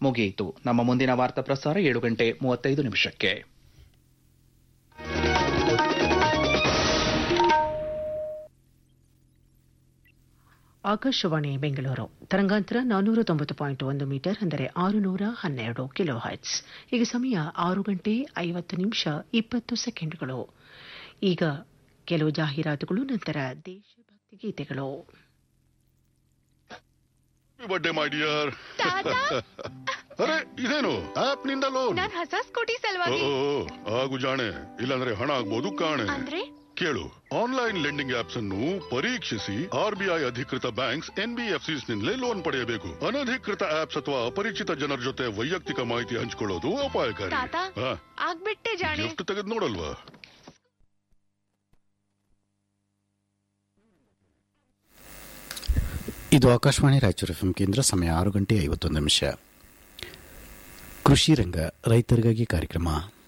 ಮುಗಿಯಿತು ನಮ್ಮ ಮುಂದಿನ ವಾರ್ತಾ ಪ್ರಸಾರ ಏಳು ಗಂಟೆ ಮೂವತ್ತೈದು ನಿಮಿಷಕ್ಕೆ ಆಕಾಶವಾಣಿ ಬೆಂಗಳೂರು ತರಂಗಾಂತರ ನಾನ್ನೂರ ತೊಂಬತ್ತು ಪಾಯಿಂಟ್ ಒಂದು ಮೀಟರ್ ಅಂದರೆ ಆರುನೂರ ಹನ್ನೆರಡು ಕಿಲೋ ಹರ್ಟ್ಸ್ ಈಗ ಸಮಯ ಆರು ಗಂಟೆ ಐವತ್ತು ನಿಮಿಷ ಇಪ್ಪತ್ತು ಸೆಕೆಂಡ್ಗಳು ಈಗ ಕೆಲವು ಜಾಹೀರಾತುಗಳು ನಂತರ ದೇಶಭಕ್ತಿ ಗೀತೆಗಳು ಬರ್ಡೇ ಮೈ ಡಿಯರ್ ಅರೆ ಇದೇನು ಆಪ್ ನಿಂದ ಲೋನ್ ನಾನ್ ಹೊಸ ಸ್ಕೂಟಿ ಸಲುವಾಗಿ ಆಗು ಜಾಣೆ ಇಲ್ಲಾಂದ್ರೆ ಹಣ ಆಗ್ಬೋದು ಕಾಣೆ ಅಂದ್ರೆ ಕೇಳು ಆನ್ಲೈನ್ ಲೆಂಡಿಂಗ್ ಆಪ್ಸ್ ಅನ್ನು ಪರೀಕ್ಷಿಸಿ ಆರ್ಬಿಐ ಅಧಿಕೃತ ಬ್ಯಾಂಕ್ಸ್ ಎನ್ಬಿಎಫ್ಸಿಸ್ ನಿಂದಲೇ ಲೋನ್ ಪಡೆಯಬೇಕು ಅನಧಿಕೃತ ಆಪ್ಸ್ ಅಥವಾ ಅಪರಿಚಿತ ಜನರ ಜೊತೆ ವೈಯಕ್ತಿಕ ಮಾಹಿತಿ ಹಂಚಿಕೊಳ್ಳೋದು ಅಪಾಯಕಾರಿ ತಾತ ಹಾ, ಆಗ್ಬಿಟ್ಟೆ ಜಾಣೆ ಗಿಫ್ಟ್ ತೆಗೆದು ನೋಡಲ್ವಾ ಇದು ಆಕಾಶವಾಣಿ ರಾಯಚೂರು ಎಫ್ಎಂ ಕೇಂದ್ರ ಸಮಯ ಆರು ಗಂಟೆ ಐವತ್ತೊಂದು ನಿಮಿಷ ಕೃಷಿ ರಂಗ ರೈತರಿಗಾಗಿ ಕಾರ್ಯಕ್ರಮ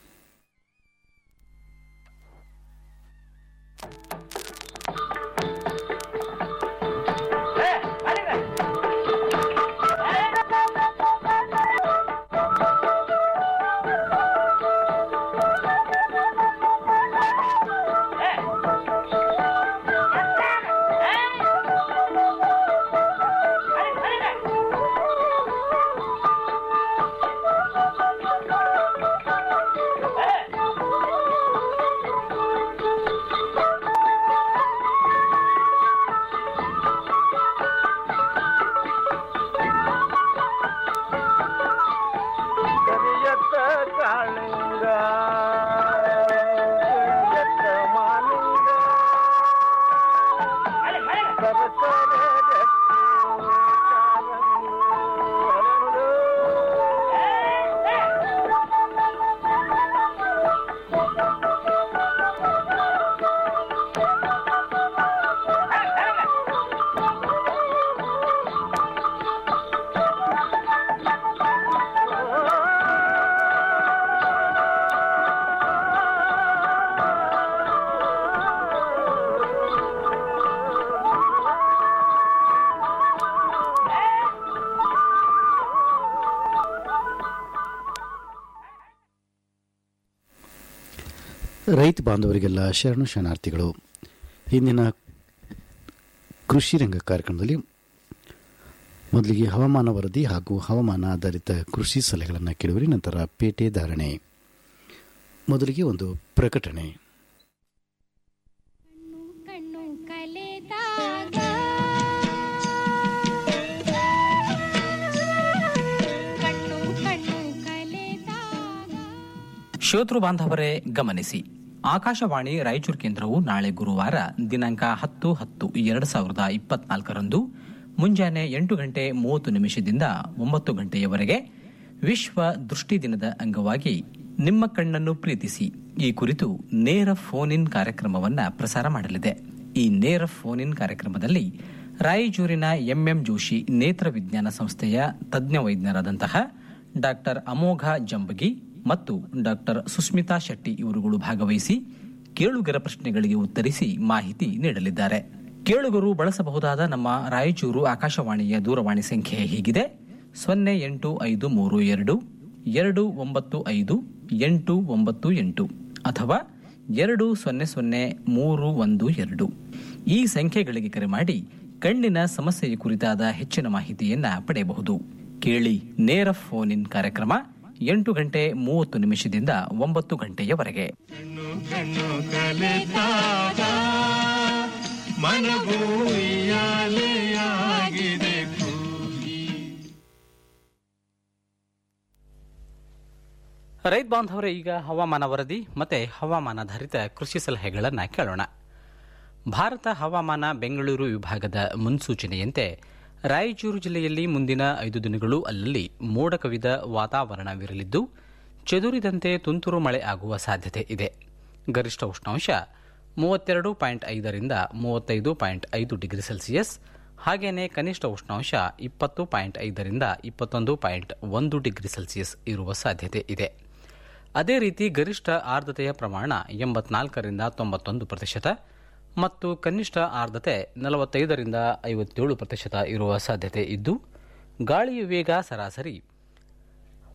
ಕರಿಯತ್ತ ಕಾಳಿಂಗ ಕರಿಯತ್ತ ಮಾಲಿಂಗ ಸರಸರ ಗಟ್ಟಿ ಕಾಲಂದು ಹರಳು. ರೈತ ಬಾಂಧವರಿಗೆಲ್ಲ ಶರಣು ಶರಣಾರ್ಥಿಗಳು ಇಂದಿನ ಕೃಷಿ ರಂಗ ಕಾರ್ಯಕ್ರಮದಲ್ಲಿ ಮೊದಲಿಗೆ ಹವಾಮಾನ ವರದಿ ಹಾಗೂ ಹವಾಮಾನ ಆಧಾರಿತ ಕೃಷಿ ಸಲಹೆಗಳನ್ನು ಕೇಳುವರಿ ನಂತರ ಪೇಟೆ ಧಾರಣೆ ಮೊದಲಿಗೆ ಒಂದು ಪ್ರಕಟಣೆ ಕಣ್ಣು ಕಲೆದಾಗ ಕಣ್ಣು ಕಣ್ಣು ಕಲೆದಾಗ ಶ್ರೋತೃ ಬಾಂಧವರೇ ಗಮನಿಸಿ ಆಕಾಶವಾಣಿ ರಾಯಚೂರು ಕೇಂದ್ರವು ನಾಳೆ ಗುರುವಾರ ದಿನಾಂಕ ಹತ್ತು ಹತ್ತು ಎರಡು ಸಾವಿರದ ಇಪ್ಪತ್ನಾಲ್ಕರಂದು ಮುಂಜಾನೆ ಎಂಟು ಗಂಟೆ ಮೂವತ್ತು ನಿಮಿಷದಿಂದ ಒಂಬತ್ತು ಗಂಟೆಯವರೆಗೆ ವಿಶ್ವ ದೃಷ್ಟಿ ದಿನದ ಅಂಗವಾಗಿ ನಿಮ್ಮ ಕಣ್ಣನ್ನು ಪ್ರೀತಿಸಿ ಈ ಕುರಿತು ನೇರ ಫೋನ್ ಇನ್ ಕಾರ್ಯಕ್ರಮವನ್ನ ಪ್ರಸಾರ ಮಾಡಲಿದೆ ಈ ನೇರ ಫೋನ್ ಇನ್ ಕಾರ್ಯಕ್ರಮದಲ್ಲಿ ರಾಯಚೂರಿನ ಎಂಎಂ ಜೋಶಿ ನೇತ್ರ ವಿಜ್ಞಾನ ಸಂಸ್ಥೆಯ ತಜ್ಞ ವೈದ್ಯರಾದಂತಹ ಡಾಕ್ಟರ್ ಅಮೋಘ ಜಂಬಗಿ ಮತ್ತು ಡಾಕ್ಟರ್ ಸುಸ್ಮಿತಾ ಶೆಟ್ಟಿ ಇವರುಗಳು ಭಾಗವಹಿಸಿ ಕೇಳುಗರ ಪ್ರಶ್ನೆಗಳಿಗೆ ಉತ್ತರಿಸಿ ಮಾಹಿತಿ ನೀಡಲಿದ್ದಾರೆ ಕೇಳುಗರು ಬಳಸಬಹುದಾದ ನಮ್ಮ ರಾಯಚೂರು ಆಕಾಶವಾಣಿಯ ದೂರವಾಣಿ ಸಂಖ್ಯೆ ಹೀಗಿದೆ ಸೊನ್ನೆ ಎಂಟು ಐದು ಮೂರು ಎರಡು ಎರಡು ಒಂಬತ್ತು ಐದು ಎಂಟು ಒಂಬತ್ತು ಎಂಟು ಅಥವಾ ಎರಡು ಸೊನ್ನೆ ಸೊನ್ನೆ ಮೂರು ಒಂದು ಎರಡು ಈ ಸಂಖ್ಯೆಗಳಿಗೆ ಕರೆ ಮಾಡಿ ಕಣ್ಣಿನ ಸಮಸ್ಯೆಯ ಕುರಿತಾದ ಹೆಚ್ಚಿನ ಮಾಹಿತಿಯನ್ನ ಪಡೆಯಬಹುದು ಕೇಳಿ ನೇರ ಫೋನ್ ಇನ್ ಕಾರ್ಯಕ್ರಮ ಎಂಟು ಗಂಟೆ ಮೂವತ್ತು ನಿಮಿಷದಿಂದ ಒಂಬತ್ತು ಗಂಟೆಯವರೆಗೆ ಕಣ್ಣು ಕಣ್ಣು ಕಲೆದಾಗ ಮನವು ಉಯ್ಯಾಲೆಯಾಗಿದೆ ಕೂಗಿ ರೈತ ಬಾಂಧವರೇ ಈಗ ಹವಾಮಾನ ವರದಿ ಮತ್ತೆ ಹವಾಮಾನಾಧಾರಿತ ಕೃಷಿ ಸಲಹೆಗಳನ್ನು ಕೇಳೋಣ ಭಾರತ ಹವಾಮಾನ ಬೆಂಗಳೂರು ವಿಭಾಗದ ಮುನ್ಸೂಚನೆಯಂತೆ ರಾಯಚೂರು ಜಿಲ್ಲೆಯಲ್ಲಿ ಮುಂದಿನ ಐದು ದಿನಗಳು ಅಲ್ಲಲ್ಲಿ ಮೋಡ ಕವಿದ ವಾತಾವರಣವಿರಲಿದ್ದು ಚದುರಿದಂತೆ ತುಂತುರು ಮಳೆ ಆಗುವ ಸಾಧ್ಯತೆ ಇದೆ ಗರಿಷ್ಠ ಉಷ್ಣಾಂಶ ಮೂವತ್ತೆರಡು ಪಾಯಿಂಟ್ ಐದರಿಂದ ಮೂವತ್ತೈದು ಪಾಯಿಂಟ್ ಐದು ಡಿಗ್ರಿ ಸೆಲ್ಸಿಯಸ್ ಹಾಗೆಯೇ ಕನಿಷ್ಠ ಉಷ್ಣಾಂಶ ಇಪ್ಪತ್ತು ಪಾಯಿಂಟ್ ಐದರಿಂದ ಇಪ್ಪತ್ತೊಂದು ಪಾಯಿಂಟ್ ಒಂದು ಡಿಗ್ರಿ ಸೆಲ್ಸಿಯಸ್ ಇರುವ ಸಾಧ್ಯತೆ ಇದೆ ಅದೇ ರೀತಿ ಗರಿಷ್ಠ ಆರ್ದ್ರತೆಯ ಪ್ರಮಾಣ ಎಂಬತ್ನಾಲ್ಕರಿಂದ ತೊಂಬತ್ತೊಂದು ಪ್ರತಿಶತ ಮತ್ತು ಕನಿಷ್ಠ ಆರ್ದ್ರತೆ ನಲವತ್ತೈದರಿಂದ ಐವತ್ತೇಳು ಪ್ರತಿಶತ ಇರುವ ಸಾಧ್ಯತೆ ಇದ್ದು ಗಾಳಿಯ ವೇಗ ಸರಾಸರಿ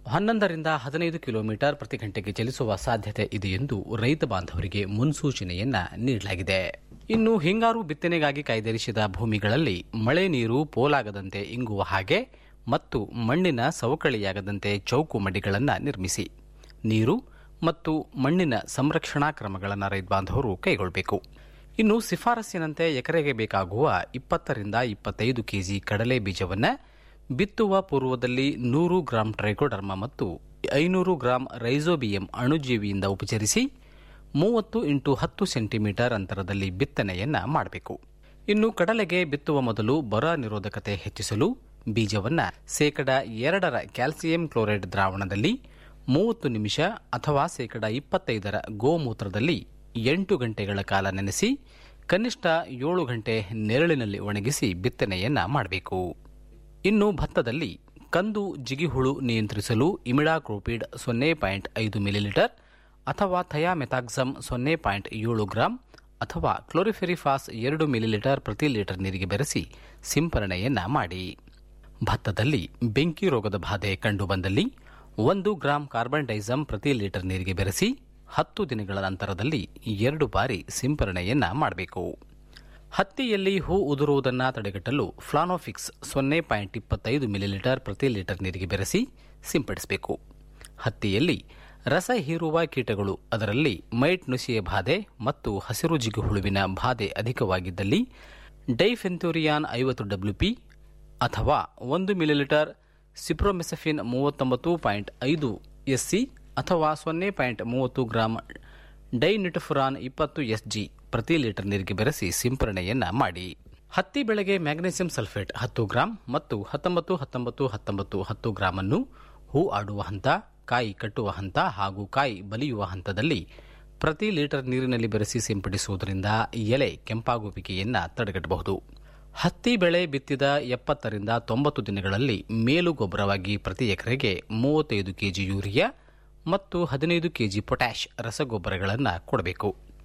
ಹನ್ನೊಂದರಿಂದ ಹದಿನೈದು ಕಿಲೋಮೀಟರ್ ಪ್ರತಿ ಗಂಟೆಗೆ ಚಲಿಸುವ ಸಾಧ್ಯತೆ ಇದೆ ಎಂದು ರೈತ ಬಾಂಧವರಿಗೆ ಮುನ್ಸೂಚನೆಯನ್ನ ನೀಡಲಾಗಿದೆ ಇನ್ನು ಹಿಂಗಾರು ಬಿತ್ತನೆಗಾಗಿ ಕಾಯ್ದಿರಿಸಿದ ಭೂಮಿಗಳಲ್ಲಿ ಮಳೆ ನೀರು ಪೋಲಾಗದಂತೆ ಇಂಗುವ ಹಾಗೆ ಮತ್ತು ಮಣ್ಣಿನ ಸವಕಳಿಯಾಗದಂತೆ ಚೌಕು ಮಡಿಗಳನ್ನು ನಿರ್ಮಿಸಿ ನೀರು ಮತ್ತು ಮಣ್ಣಿನ ಸಂರಕ್ಷಣಾ ಕ್ರಮಗಳನ್ನು ರೈತ ಬಾಂಧವರು ಕೈಗೊಳ್ಳಬೇಕು ಇನ್ನು ಶಿಫಾರಸ್ಸಿನಂತೆ ಎಕರೆಗೆ ಬೇಕಾಗುವ ಇಪ್ಪತ್ತರಿಂದ ಇಪ್ಪತ್ತೈದು ಕೆಜಿ ಕಡಲೆ ಬೀಜವನ್ನು ಬಿತ್ತುವ ಪೂರ್ವದಲ್ಲಿ ನೂರು ಗ್ರಾಂ ಟ್ರೈಕೋಡರ್ಮ ಮತ್ತು ಐನೂರು ಗ್ರಾಂ ರೈಸೋಬಿಯಂ ಅಣುಜೀವಿಯಿಂದ ಉಪಚರಿಸಿ ಮೂವತ್ತು ಇಂಟು ಹತ್ತು ಸೆಂಟಿಮೀಟರ್ ಅಂತರದಲ್ಲಿ ಬಿತ್ತನೆಯನ್ನ ಮಾಡಬೇಕು ಇನ್ನು ಕಡಲೆಗೆ ಬಿತ್ತುವ ಮೊದಲು ಬರ ನಿರೋಧಕತೆ ಹೆಚ್ಚಿಸಲು ಬೀಜವನ್ನ ಶೇಕಡ ಎರಡರ ಕ್ಯಾಲ್ಸಿಯಂ ಕ್ಲೋರೈಡ್ ದ್ರಾವಣದಲ್ಲಿ ಮೂವತ್ತು ನಿಮಿಷ ಅಥವಾ ಶೇಕಡ ಇಪ್ಪತ್ತೈದರ ಗೋಮೂತ್ರದಲ್ಲಿ ಎಂಟು ಗಂಟೆಗಳ ಕಾಲ ನೆನೆಸಿ ಕನಿಷ್ಠ ಏಳು ಗಂಟೆ ನೆರಳಿನಲ್ಲಿ ಒಣಗಿಸಿ ಬಿತ್ತನೆಯನ್ನ ಮಾಡಬೇಕು ಇನ್ನು ಭತ್ತದಲ್ಲಿ ಕಂದು ಜಿಗಿಹುಳು ನಿಯಂತ್ರಿಸಲು ಇಮಿಡಾಕ್ರೋಪಿಡ್ ಸೊನ್ನೆ ಪಾಯಿಂಟ್ ಐದು ಮಿಲಿಲೀಟರ್ ಅಥವಾ ಥಯಾಮೆಥಾಕ್ಸಮ್ ಸೊನ್ನೆ ಪಾಯಿಂಟ್ ಏಳು ಗ್ರಾಂ ಅಥವಾ ಕ್ಲೋರಿಫೆರಿಫಾಸ್ ಎರಡು ಮಿಲಿಲೀಟರ್ ಪ್ರತಿ ಲೀಟರ್ ನೀರಿಗೆ ಬೆರೆಸಿ ಸಿಂಪರಣೆಯನ್ನ ಮಾಡಿ ಭತ್ತದಲ್ಲಿ ಬೆಂಕಿ ರೋಗದ ಬಾಧೆ ಕಂಡುಬಂದಲ್ಲಿ ಒಂದು ಗ್ರಾಂ ಕಾರ್ಬನ್ ಡೈಸಮ್ ಪ್ರತಿ ಲೀಟರ್ ನೀರಿಗೆ ಬೆರೆಸಿ ಹತ್ತು ದಿನಗಳ ನಂತರದಲ್ಲಿ ಎರಡು ಬಾರಿ ಸಿಂಪರಣೆಯನ್ನ ಮಾಡಬೇಕು ಹತ್ತಿಯಲ್ಲಿ ಹೂ ಉದುರುವುದನ್ನು ತಡೆಗಟ್ಟಲು ಫ್ಲಾನೋಫಿಕ್ಸ್ ಸೊನ್ನೆ ಪಾಯಿಂಟ್ ಇಪ್ಪತ್ತೈದು ಮಿಲಿಲೀಟರ್ ಪ್ರತಿ ಲೀಟರ್ ನೀರಿಗೆ ಬೆರೆಸಿ ಸಿಂಪಡಿಸಬೇಕು ಹತ್ತಿಯಲ್ಲಿ ರಸ ಹೀರುವ ಕೀಟಗಳು ಅದರಲ್ಲಿ ಮೈಟ್ ನುಸಿಯ ಬಾಧೆ ಮತ್ತು ಹಸಿರು ಜಿಗುಹುಳುವಿನ ಬಾಧೆ ಅಧಿಕವಾಗಿದ್ದಲ್ಲಿ ಡೈಫೆಂಥೂರಿಯಾನ್ ಐವತ್ತು ಡಬ್ಲ್ಯೂಪಿ ಅಥವಾ ಒಂದು ಮಿಲಿಲೀಟರ್ ಸಿಪ್ರೋಮೆಸಫಿನ್ ಮೂವತ್ತೊಂಬತ್ತು ಪಾಯಿಂಟ್ ಐದು ಎಸ್ಸಿ ಅಥವಾ ಸೊನ್ನೆ ಪಾಯಿಂಟ್ ಮೂವತ್ತು ಗ್ರಾಂ ಡೈನಿಟಫುರಾನ್ ಇಪ್ಪತ್ತು ಎಸ್ಜಿ ಪ್ರತಿ ಲೀಟರ್ ನೀರಿಗೆ ಬೆರೆಸಿ ಸಿಂಪರಣೆಯನ್ನ ಮಾಡಿ ಹತ್ತಿ ಬೆಳೆಗೆ ಮ್ಯಾಗ್ನೆಸಿಯಂ ಸಲ್ಫೇಟ್ ಹತ್ತು ಗ್ರಾಂ ಮತ್ತು ಹತ್ತೊಂಬತ್ತು ಹತ್ತೊಂಬತ್ತು ಹತ್ತೊಂಬತ್ತು ಹತ್ತು ಗ್ರಾಂ ಅನ್ನು ಹೂ ಆಡುವ ಹಂತ ಕಾಯಿ ಕಟ್ಟುವ ಹಂತ ಹಾಗೂ ಕಾಯಿ ಬಲಿಯುವ ಹಂತದಲ್ಲಿ ಪ್ರತಿ ಲೀಟರ್ ನೀರಿನಲ್ಲಿ ಬೆರೆಸಿ ಸಿಂಪಡಿಸುವುದರಿಂದ ಎಲೆ ಕೆಂಪಾಗುವಿಕೆಯನ್ನ ತಡೆಗಟ್ಟಬಹುದು ಹತ್ತಿ ಬೆಳೆ ಬಿತ್ತಿದ ಎಪ್ಪತ್ತರಿಂದ ತೊಂಬತ್ತು ದಿನಗಳಲ್ಲಿ ಮೇಲು ಗೊಬ್ಬರವಾಗಿ ಪ್ರತಿ ಎಕರೆಗೆ ಮೂವತ್ತೈದು ಕೆಜಿ ಯೂರಿಯಾ ಮತ್ತು ಹದಿನೈದು ಕೆಜಿ ಪೊಟ್ಯಾಷ್ ರಸಗೊಬ್ಬರಗಳನ್ನು ಕೊಡಬೇಕು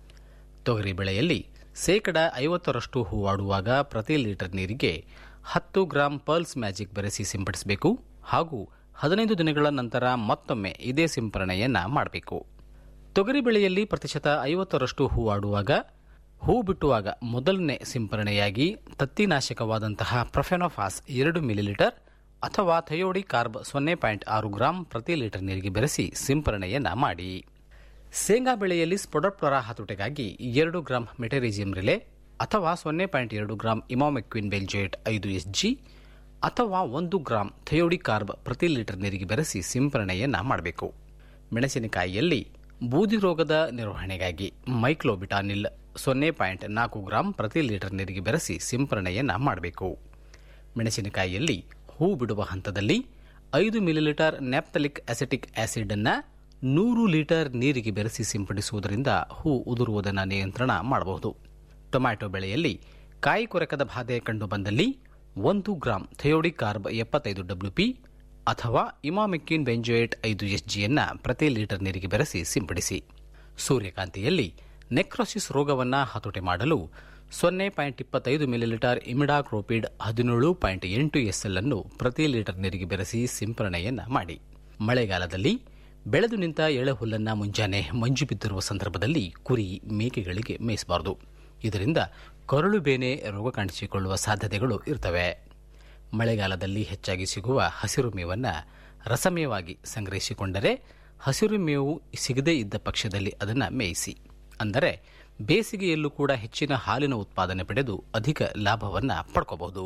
ತೊಗರಿ ಬೆಳೆಯಲ್ಲಿ ಶೇಕಡ ಐವತ್ತರಷ್ಟು ಹೂವಾಡುವಾಗ ಪ್ರತಿ ಲೀಟರ್ ನೀರಿಗೆ ಹತ್ತು ಗ್ರಾಂ ಪರ್ಲ್ಸ್ ಮ್ಯಾಜಿಕ್ ಬೆರೆಸಿ ಸಿಂಪಡಿಸಬೇಕು ಹಾಗೂ ಹದಿನೈದು ದಿನಗಳ ನಂತರ ಮತ್ತೊಮ್ಮೆ ಇದೇ ಸಿಂಪರಣೆಯನ್ನ ಮಾಡಬೇಕು ತೊಗರಿ ಬೆಳೆಯಲ್ಲಿ ಪ್ರತಿಶತ ಐವತ್ತರಷ್ಟು ಹೂವಾಡುವಾಗ ಹೂ ಬಿಟ್ಟುವಾಗ ಮೊದಲನೇ ಸಿಂಪರಣೆಯಾಗಿ ತತ್ತಿನಾಶಕವಾದಂತಹ ಪ್ರೊಫೆನೋಫಾಸ್ ಎರಡು ಮಿಲಿಲೀಟರ್ ಅಥವಾ ಥಯೋಡಿ ಕಾರ್ಬ್ ಸೊನ್ನೆ ಪಾಯಿಂಟ್ ಆರು ಗ್ರಾಂ ಪ್ರತಿ ಲೀಟರ್ ನೀರಿಗೆ ಬೆರೆಸಿ ಸಿಂಪರಣೆಯನ್ನ ಮಾಡಿ ಶೇಂಗಾ ಬೆಳೆಯಲ್ಲಿ ಸ್ಪೊಡೋಪ್ಲೊರ ಹತೋಟಿಗಾಗಿ ಎರಡು ಗ್ರಾಂ ಮೆಟೆರಿಜಿಯಂ ರಿಲೆ ಅಥವಾ ಸೊನ್ನೆ ಪಾಯಿಂಟ್ ಎರಡು ಗ್ರಾಂ ಇಮಾಮೆಕ್ವಿನ್ ಬೆಲ್ಜೇಟ್ ಐದು ಎಸ್ಜಿ ಅಥವಾ ಒಂದು ಗ್ರಾಂ ಥಯೋಡಿ ಕಾರ್ಬ್ ಪ್ರತಿ ಲೀಟರ್ ನೀರಿಗೆ ಬೆರೆಸಿ ಸಿಂಪರಣೆಯನ್ನ ಮಾಡಬೇಕು ಮೆಣಸಿನಕಾಯಿಯಲ್ಲಿ ಬೂದಿ ರೋಗದ ನಿರ್ವಹಣೆಗಾಗಿ ಮೈಕ್ಲೋಬಿಟಾನಿಲ್ ಸೊನ್ನೆ ಪಾಯಿಂಟ್ ನಾಲ್ಕು ಗ್ರಾಂ ಪ್ರತಿ ಲೀಟರ್ ನೀರಿಗೆ ಬೆರೆಸಿ ಸಿಂಪರಣೆಯನ್ನ ಮಾಡಬೇಕು ಮೆಣಸಿನಕಾಯಿಯಲ್ಲಿ ಹೂ ಬಿಡುವ ಹಂತದಲ್ಲಿ ಐದು ಮಿಲಿಲೀಟರ್ ನ್ಯಾಪ್ತಲಿಕ್ ಅಸೆಟಿಕ್ ಆಸಿಡ್ ಅನ್ನ ನೂರು ಲೀಟರ್ ನೀರಿಗೆ ಬೆರೆಸಿ ಸಿಂಪಡಿಸುವುದರಿಂದ ಹೂ ಉದುರುವುದನ್ನು ನಿಯಂತ್ರಣ ಮಾಡಬಹುದು ಟೊಮ್ಯಾಟೊ ಬೆಳೆಯಲ್ಲಿ ಕಾಯಿ ಕೊರಕದ ಬಾಧೆ ಕಂಡುಬಂದಲ್ಲಿ ಒಂದು ಗ್ರಾಂ ಥಯೋಡಿ ಕಾರ್ಬ್ ಎಪ್ಪತ್ತೈದು ಡಬ್ಲ್ಯೂಪಿ ಅಥವಾ ಇಮಾಮಿಕ್ಯೂನ್ ಬೆಂಜೋಯೇಟ್ ಐದು ಎಸ್ಜಿಯನ್ನ ಪ್ರತಿ ಲೀಟರ್ ನೀರಿಗೆ ಬೆರೆಸಿ ಸಿಂಪಡಿಸಿ ಸೂರ್ಯಕಾಂತಿಯಲ್ಲಿ ನೆಕ್ರೋಸಿಸ್ ರೋಗವನ್ನು ಹತೋಟಿ ಮಾಡಲು ಸೊನ್ನೆ ಪಾಯಿಂಟ್ ಇಪ್ಪತ್ತೈದು ಮಿಲಿಲೀಟರ್ ಇಮಿಡಾಕ್ರೋಪಿಡ್ ಹದಿನೇಳು ಪಾಯಿಂಟ್ ಎಂಟು ಎಸ್ಎಲ್ ಅನ್ನು ಪ್ರತಿ ಲೀಟರ್ ನೀರಿಗೆ ಬೆರೆಸಿ ಸಿಂಪರಣೆಯನ್ನ ಮಾಡಿ ಮಳೆಗಾಲದಲ್ಲಿ ಬೆಳೆದು ನಿಂತ ಎಳೆಹುಲ್ಲನ್ನು ಮುಂಜಾನೆ ಮಂಜು ಬಿದ್ದಿರುವ ಸಂದರ್ಭದಲ್ಲಿ ಕುರಿ ಮೇಕೆಗಳಿಗೆ ಮೇಯಿಸಬಾರದು ಇದರಿಂದ ಕರುಳು ಬೇನೆ ರೋಗ ಕಾಣಿಸಿಕೊಳ್ಳುವ ಸಾಧ್ಯತೆಗಳು ಇರ್ತವೆ ಮಳೆಗಾಲದಲ್ಲಿ ಹೆಚ್ಚಾಗಿ ಸಿಗುವ ಹಸಿರು ಮೇವನ್ನು ರಸಮೇವಾಗಿ ಸಂಗ್ರಹಿಸಿಕೊಂಡರೆ ಹಸಿರು ಮೇವು ಸಿಗದೇ ಇದ್ದ ಪಕ್ಷದಲ್ಲಿ ಅದನ್ನು ಮೇಯಿಸಿ ಅಂದರೆ ಬೇಸಿಗೆಯಲ್ಲೂ ಕೂಡ ಹೆಚ್ಚಿನ ಹಾಲಿನ ಉತ್ಪಾದನೆ ಪಡೆದು ಅಧಿಕ ಲಾಭವನ್ನು ಪಡ್ಕೋಬಹುದು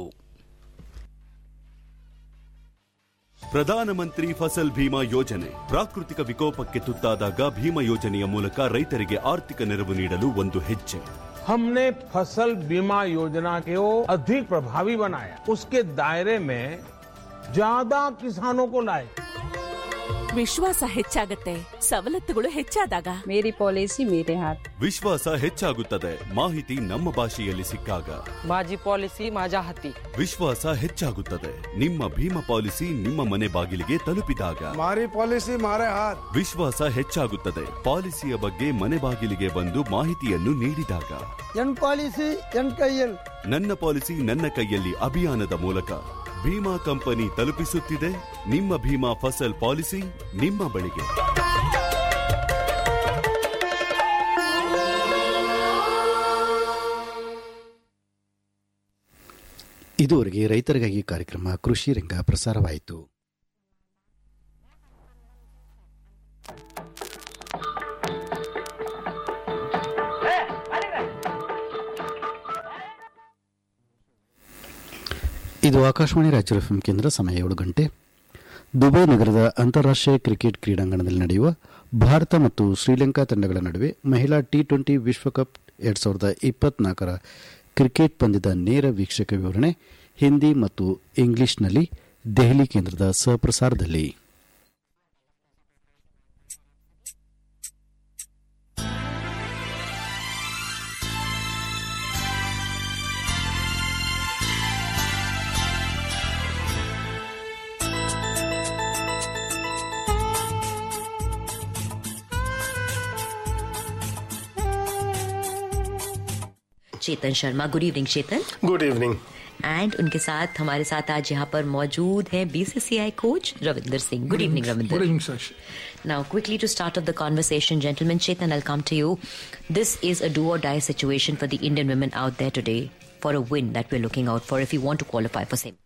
ಪ್ರಧಾನಮಂತ್ರಿ ಫಸಲ್ ಭೀಮಾ ಯೋಜನೆ ಪ್ರಾಕೃತಿಕ ವಿಕೋಪಕ್ಕೆ ತುತ್ತಾದಾಗ ಭೀಮಾ ಯೋಜನೆಯ ಮೂಲಕ ರೈತರಿಗೆ ಆರ್ಥಿಕ ನೆರವು ನೀಡಲು ಒಂದು ಹೆಜ್ಜೆ हमने फसल बीमा योजना को अधिक प्रभावी बनाया उसके दायरे में ज्यादा किसानों को लाए ವಿಶ್ವಾಸ ಹೆಚ್ಚಾಗತ್ತೆ ಸವಲತ್ತುಗಳು ಹೆಚ್ಚಾದಾಗ ಮೇರಿ ಪಾಲಿಸಿ ಮೇರೆ ಹಾತ್ ವಿಶ್ವಾಸ ಹೆಚ್ಚಾಗುತ್ತದೆ ಮಾಹಿತಿ ನಮ್ಮ ಭಾಷೆಯಲ್ಲಿ ಸಿಕ್ಕಾಗ माझी पॉलिसी माझ्या हाती ವಿಶ್ವಾಸ ಹೆಚ್ಚಾಗುತ್ತದೆ ನಿಮ್ಮ ಭೀಮಾ ಪಾಲಿಸಿ ನಿಮ್ಮ ಮನೆ ಬಾಗಿಲಿಗೆ ತಲುಪಿದಾಗ ಮಾರಿ ಪಾಲಿಸಿ ಮಾರೆ ಹಾತ್ ವಿಶ್ವಾಸ ಹೆಚ್ಚಾಗುತ್ತದೆ ಪಾಲಿಸಿಯ ಬಗ್ಗೆ ಮನೆ ಬಾಗಿಲಿಗೆ ಬಂದು ಮಾಹಿತಿಯನ್ನು ನೀಡಿದಾಗ ಎನ್ ಪಾಲಿಸಿ ಎನ್ ಕೈಯಲ್ ನನ್ನ ಪಾಲಿಸಿ ನನ್ನ ಕೈಯಲ್ಲಿ ಅಭಿಯಾನದ ಮೂಲಕ ಭೀಮಾ ಕಂಪನಿ ತಲುಪಿಸುತ್ತಿದೆ ನಿಮ್ಮ ಭೀಮಾ ಫಸಲ್ ಪಾಲಿಸಿ ನಿಮ್ಮ ಬಳಿಗೆ ಇದುವರೆಗೆ ರೈತರಿಗಾಗಿ ಕಾರ್ಯಕ್ರಮ ಕೃಷಿ ರಂಗ ಪ್ರಸಾರವಾಯಿತು ಇದು ಆಕಾಶವಾಣಿ ರಾಯಚೂರು ಎಫ್ಎಂ ಕೇಂದ್ರ ಸಮಯ ಏಳು ಗಂಟೆ ದುಬೈ ನಗರದ ಅಂತಾರಾಷ್ಟ್ರೀಯ ಕ್ರಿಕೆಟ್ ಕ್ರೀಡಾಂಗಣದಲ್ಲಿ ನಡೆಯುವ ಭಾರತ ಮತ್ತು ಶ್ರೀಲಂಕಾ ತಂಡಗಳ ನಡುವೆ ಮಹಿಳಾ ಟಿ ಟ್ವೆಂಟಿ ವಿಶ್ವಕಪ್ ಎರಡ್ ಸಾವಿರದ ಇಪ್ಪತ್ನಾಲ್ಕರ ಕ್ರಿಕೆಟ್ ಪಂದ್ಯದ ನೇರ ವೀಕ್ಷಕ ವಿವರಣೆ ಹಿಂದಿ ಮತ್ತು ಇಂಗ್ಲಿಷ್ನಲ್ಲಿ ದೆಹಲಿ ಕೇಂದ್ರದ ಸಹಪ್ರಸಾರದಲ್ಲಿ Chetan Sharma good evening Chetan good evening and उनके साथ हमारे साथ आज यहाँ पर मौजूद हैं BCCI coach Ravinder Singh good evening Ravinder Good evening, Sash. Now, quickly to start off the conversation, gentlemen, Chetan, I'll come to you. This is a do or die situation for the Indian women out there today for a win that we're looking out for if you want to qualify for same.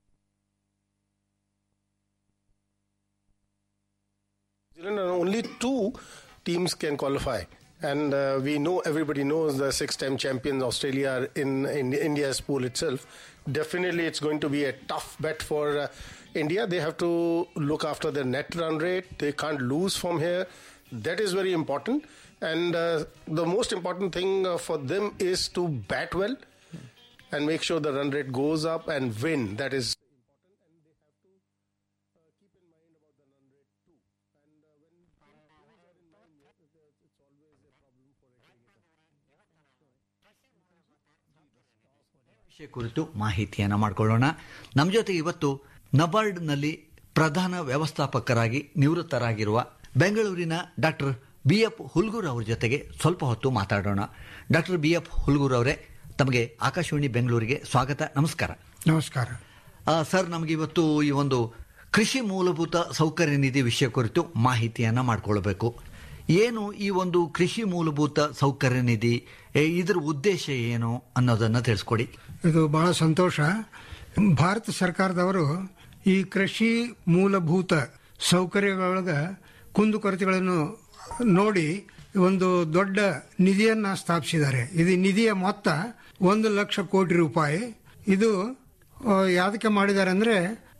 New Zealand, uh, only two teams can qualify. And uh, we know, everybody knows the six time champions Australia are in, in India's pool itself. Definitely, it's going to be a tough bet for uh, India. They have to look after their net run rate. They can't lose from here. That is very important. And uh, the most important thing uh, for them is to bat well and make sure the run rate goes up and win. That is ವಿಷಯ ಕುರಿತು ಮಾಹಿತಿಯನ್ನು ಮಾಡಿಕೊಳ್ಳೋಣ ನಮ್ಮ ಜೊತೆ ಇವತ್ತು ನಬಾರ್ಡ್ನಲ್ಲಿ ಪ್ರಧಾನ ವ್ಯವಸ್ಥಾಪಕರಾಗಿ ನಿವೃತ್ತರಾಗಿರುವ ಬೆಂಗಳೂರಿನ doctor B F Hulgur ಅವರ ಜೊತೆಗೆ ಸ್ವಲ್ಪ ಹೊತ್ತು ಮಾತಾಡೋಣ ಡಾಕ್ಟರ್ ಬಿ ಎಫ್ ಹುಲ್ಗೂರ್ ಅವರೇ ತಮಗೆ ಆಕಾಶವಾಣಿ ಬೆಂಗಳೂರಿಗೆ ಸ್ವಾಗತ ನಮಸ್ಕಾರ ನಮಸ್ಕಾರ ಆ, ಸರ್ ನಮಗೆ ಇವತ್ತು ಈ ಒಂದು ಕೃಷಿ ಮೂಲಭೂತ ಸೌಕರ್ಯ ನಿಧಿ ವಿಷಯ ಕುರಿತು ಮಾಹಿತಿಯನ್ನ ಮಾಡಿಕೊಳ್ಬೇಕು ಏನು ಈ ಒಂದು ಕೃಷಿ ಮೂಲಭೂತ ಸೌಕರ್ಯ ನಿಧಿ ಏ, ಇದರ ಉದ್ದೇಶ ಏನು ಅನ್ನೋದನ್ನ ತಿಳಿಸ್ಕೊಡಿ ಇದು ಬಹಳ ಸಂತೋಷ ಭಾರತ ಸರ್ಕಾರದವರು ಈ ಕೃಷಿ ಮೂಲಭೂತ ಸೌಕರ್ಯಗಳೊಳಗ ಕುಂದುಕೊರತೆಗಳನ್ನು ನೋಡಿ ಒಂದು ದೊಡ್ಡ ನಿಧಿಯನ್ನ ಸ್ಥಾಪಿಸಿದ್ದಾರೆ ಇದು ನಿಧಿಯ ಮೊತ್ತ ಒಂದು ಲಕ್ಷ ಕೋಟಿ ರೂಪಾಯಿ ಇದು ಆ, ಯಾವ್ದಕ್ಕೆ ಮಾಡಿದ್ದಾರೆ ಅಂದ್ರೆ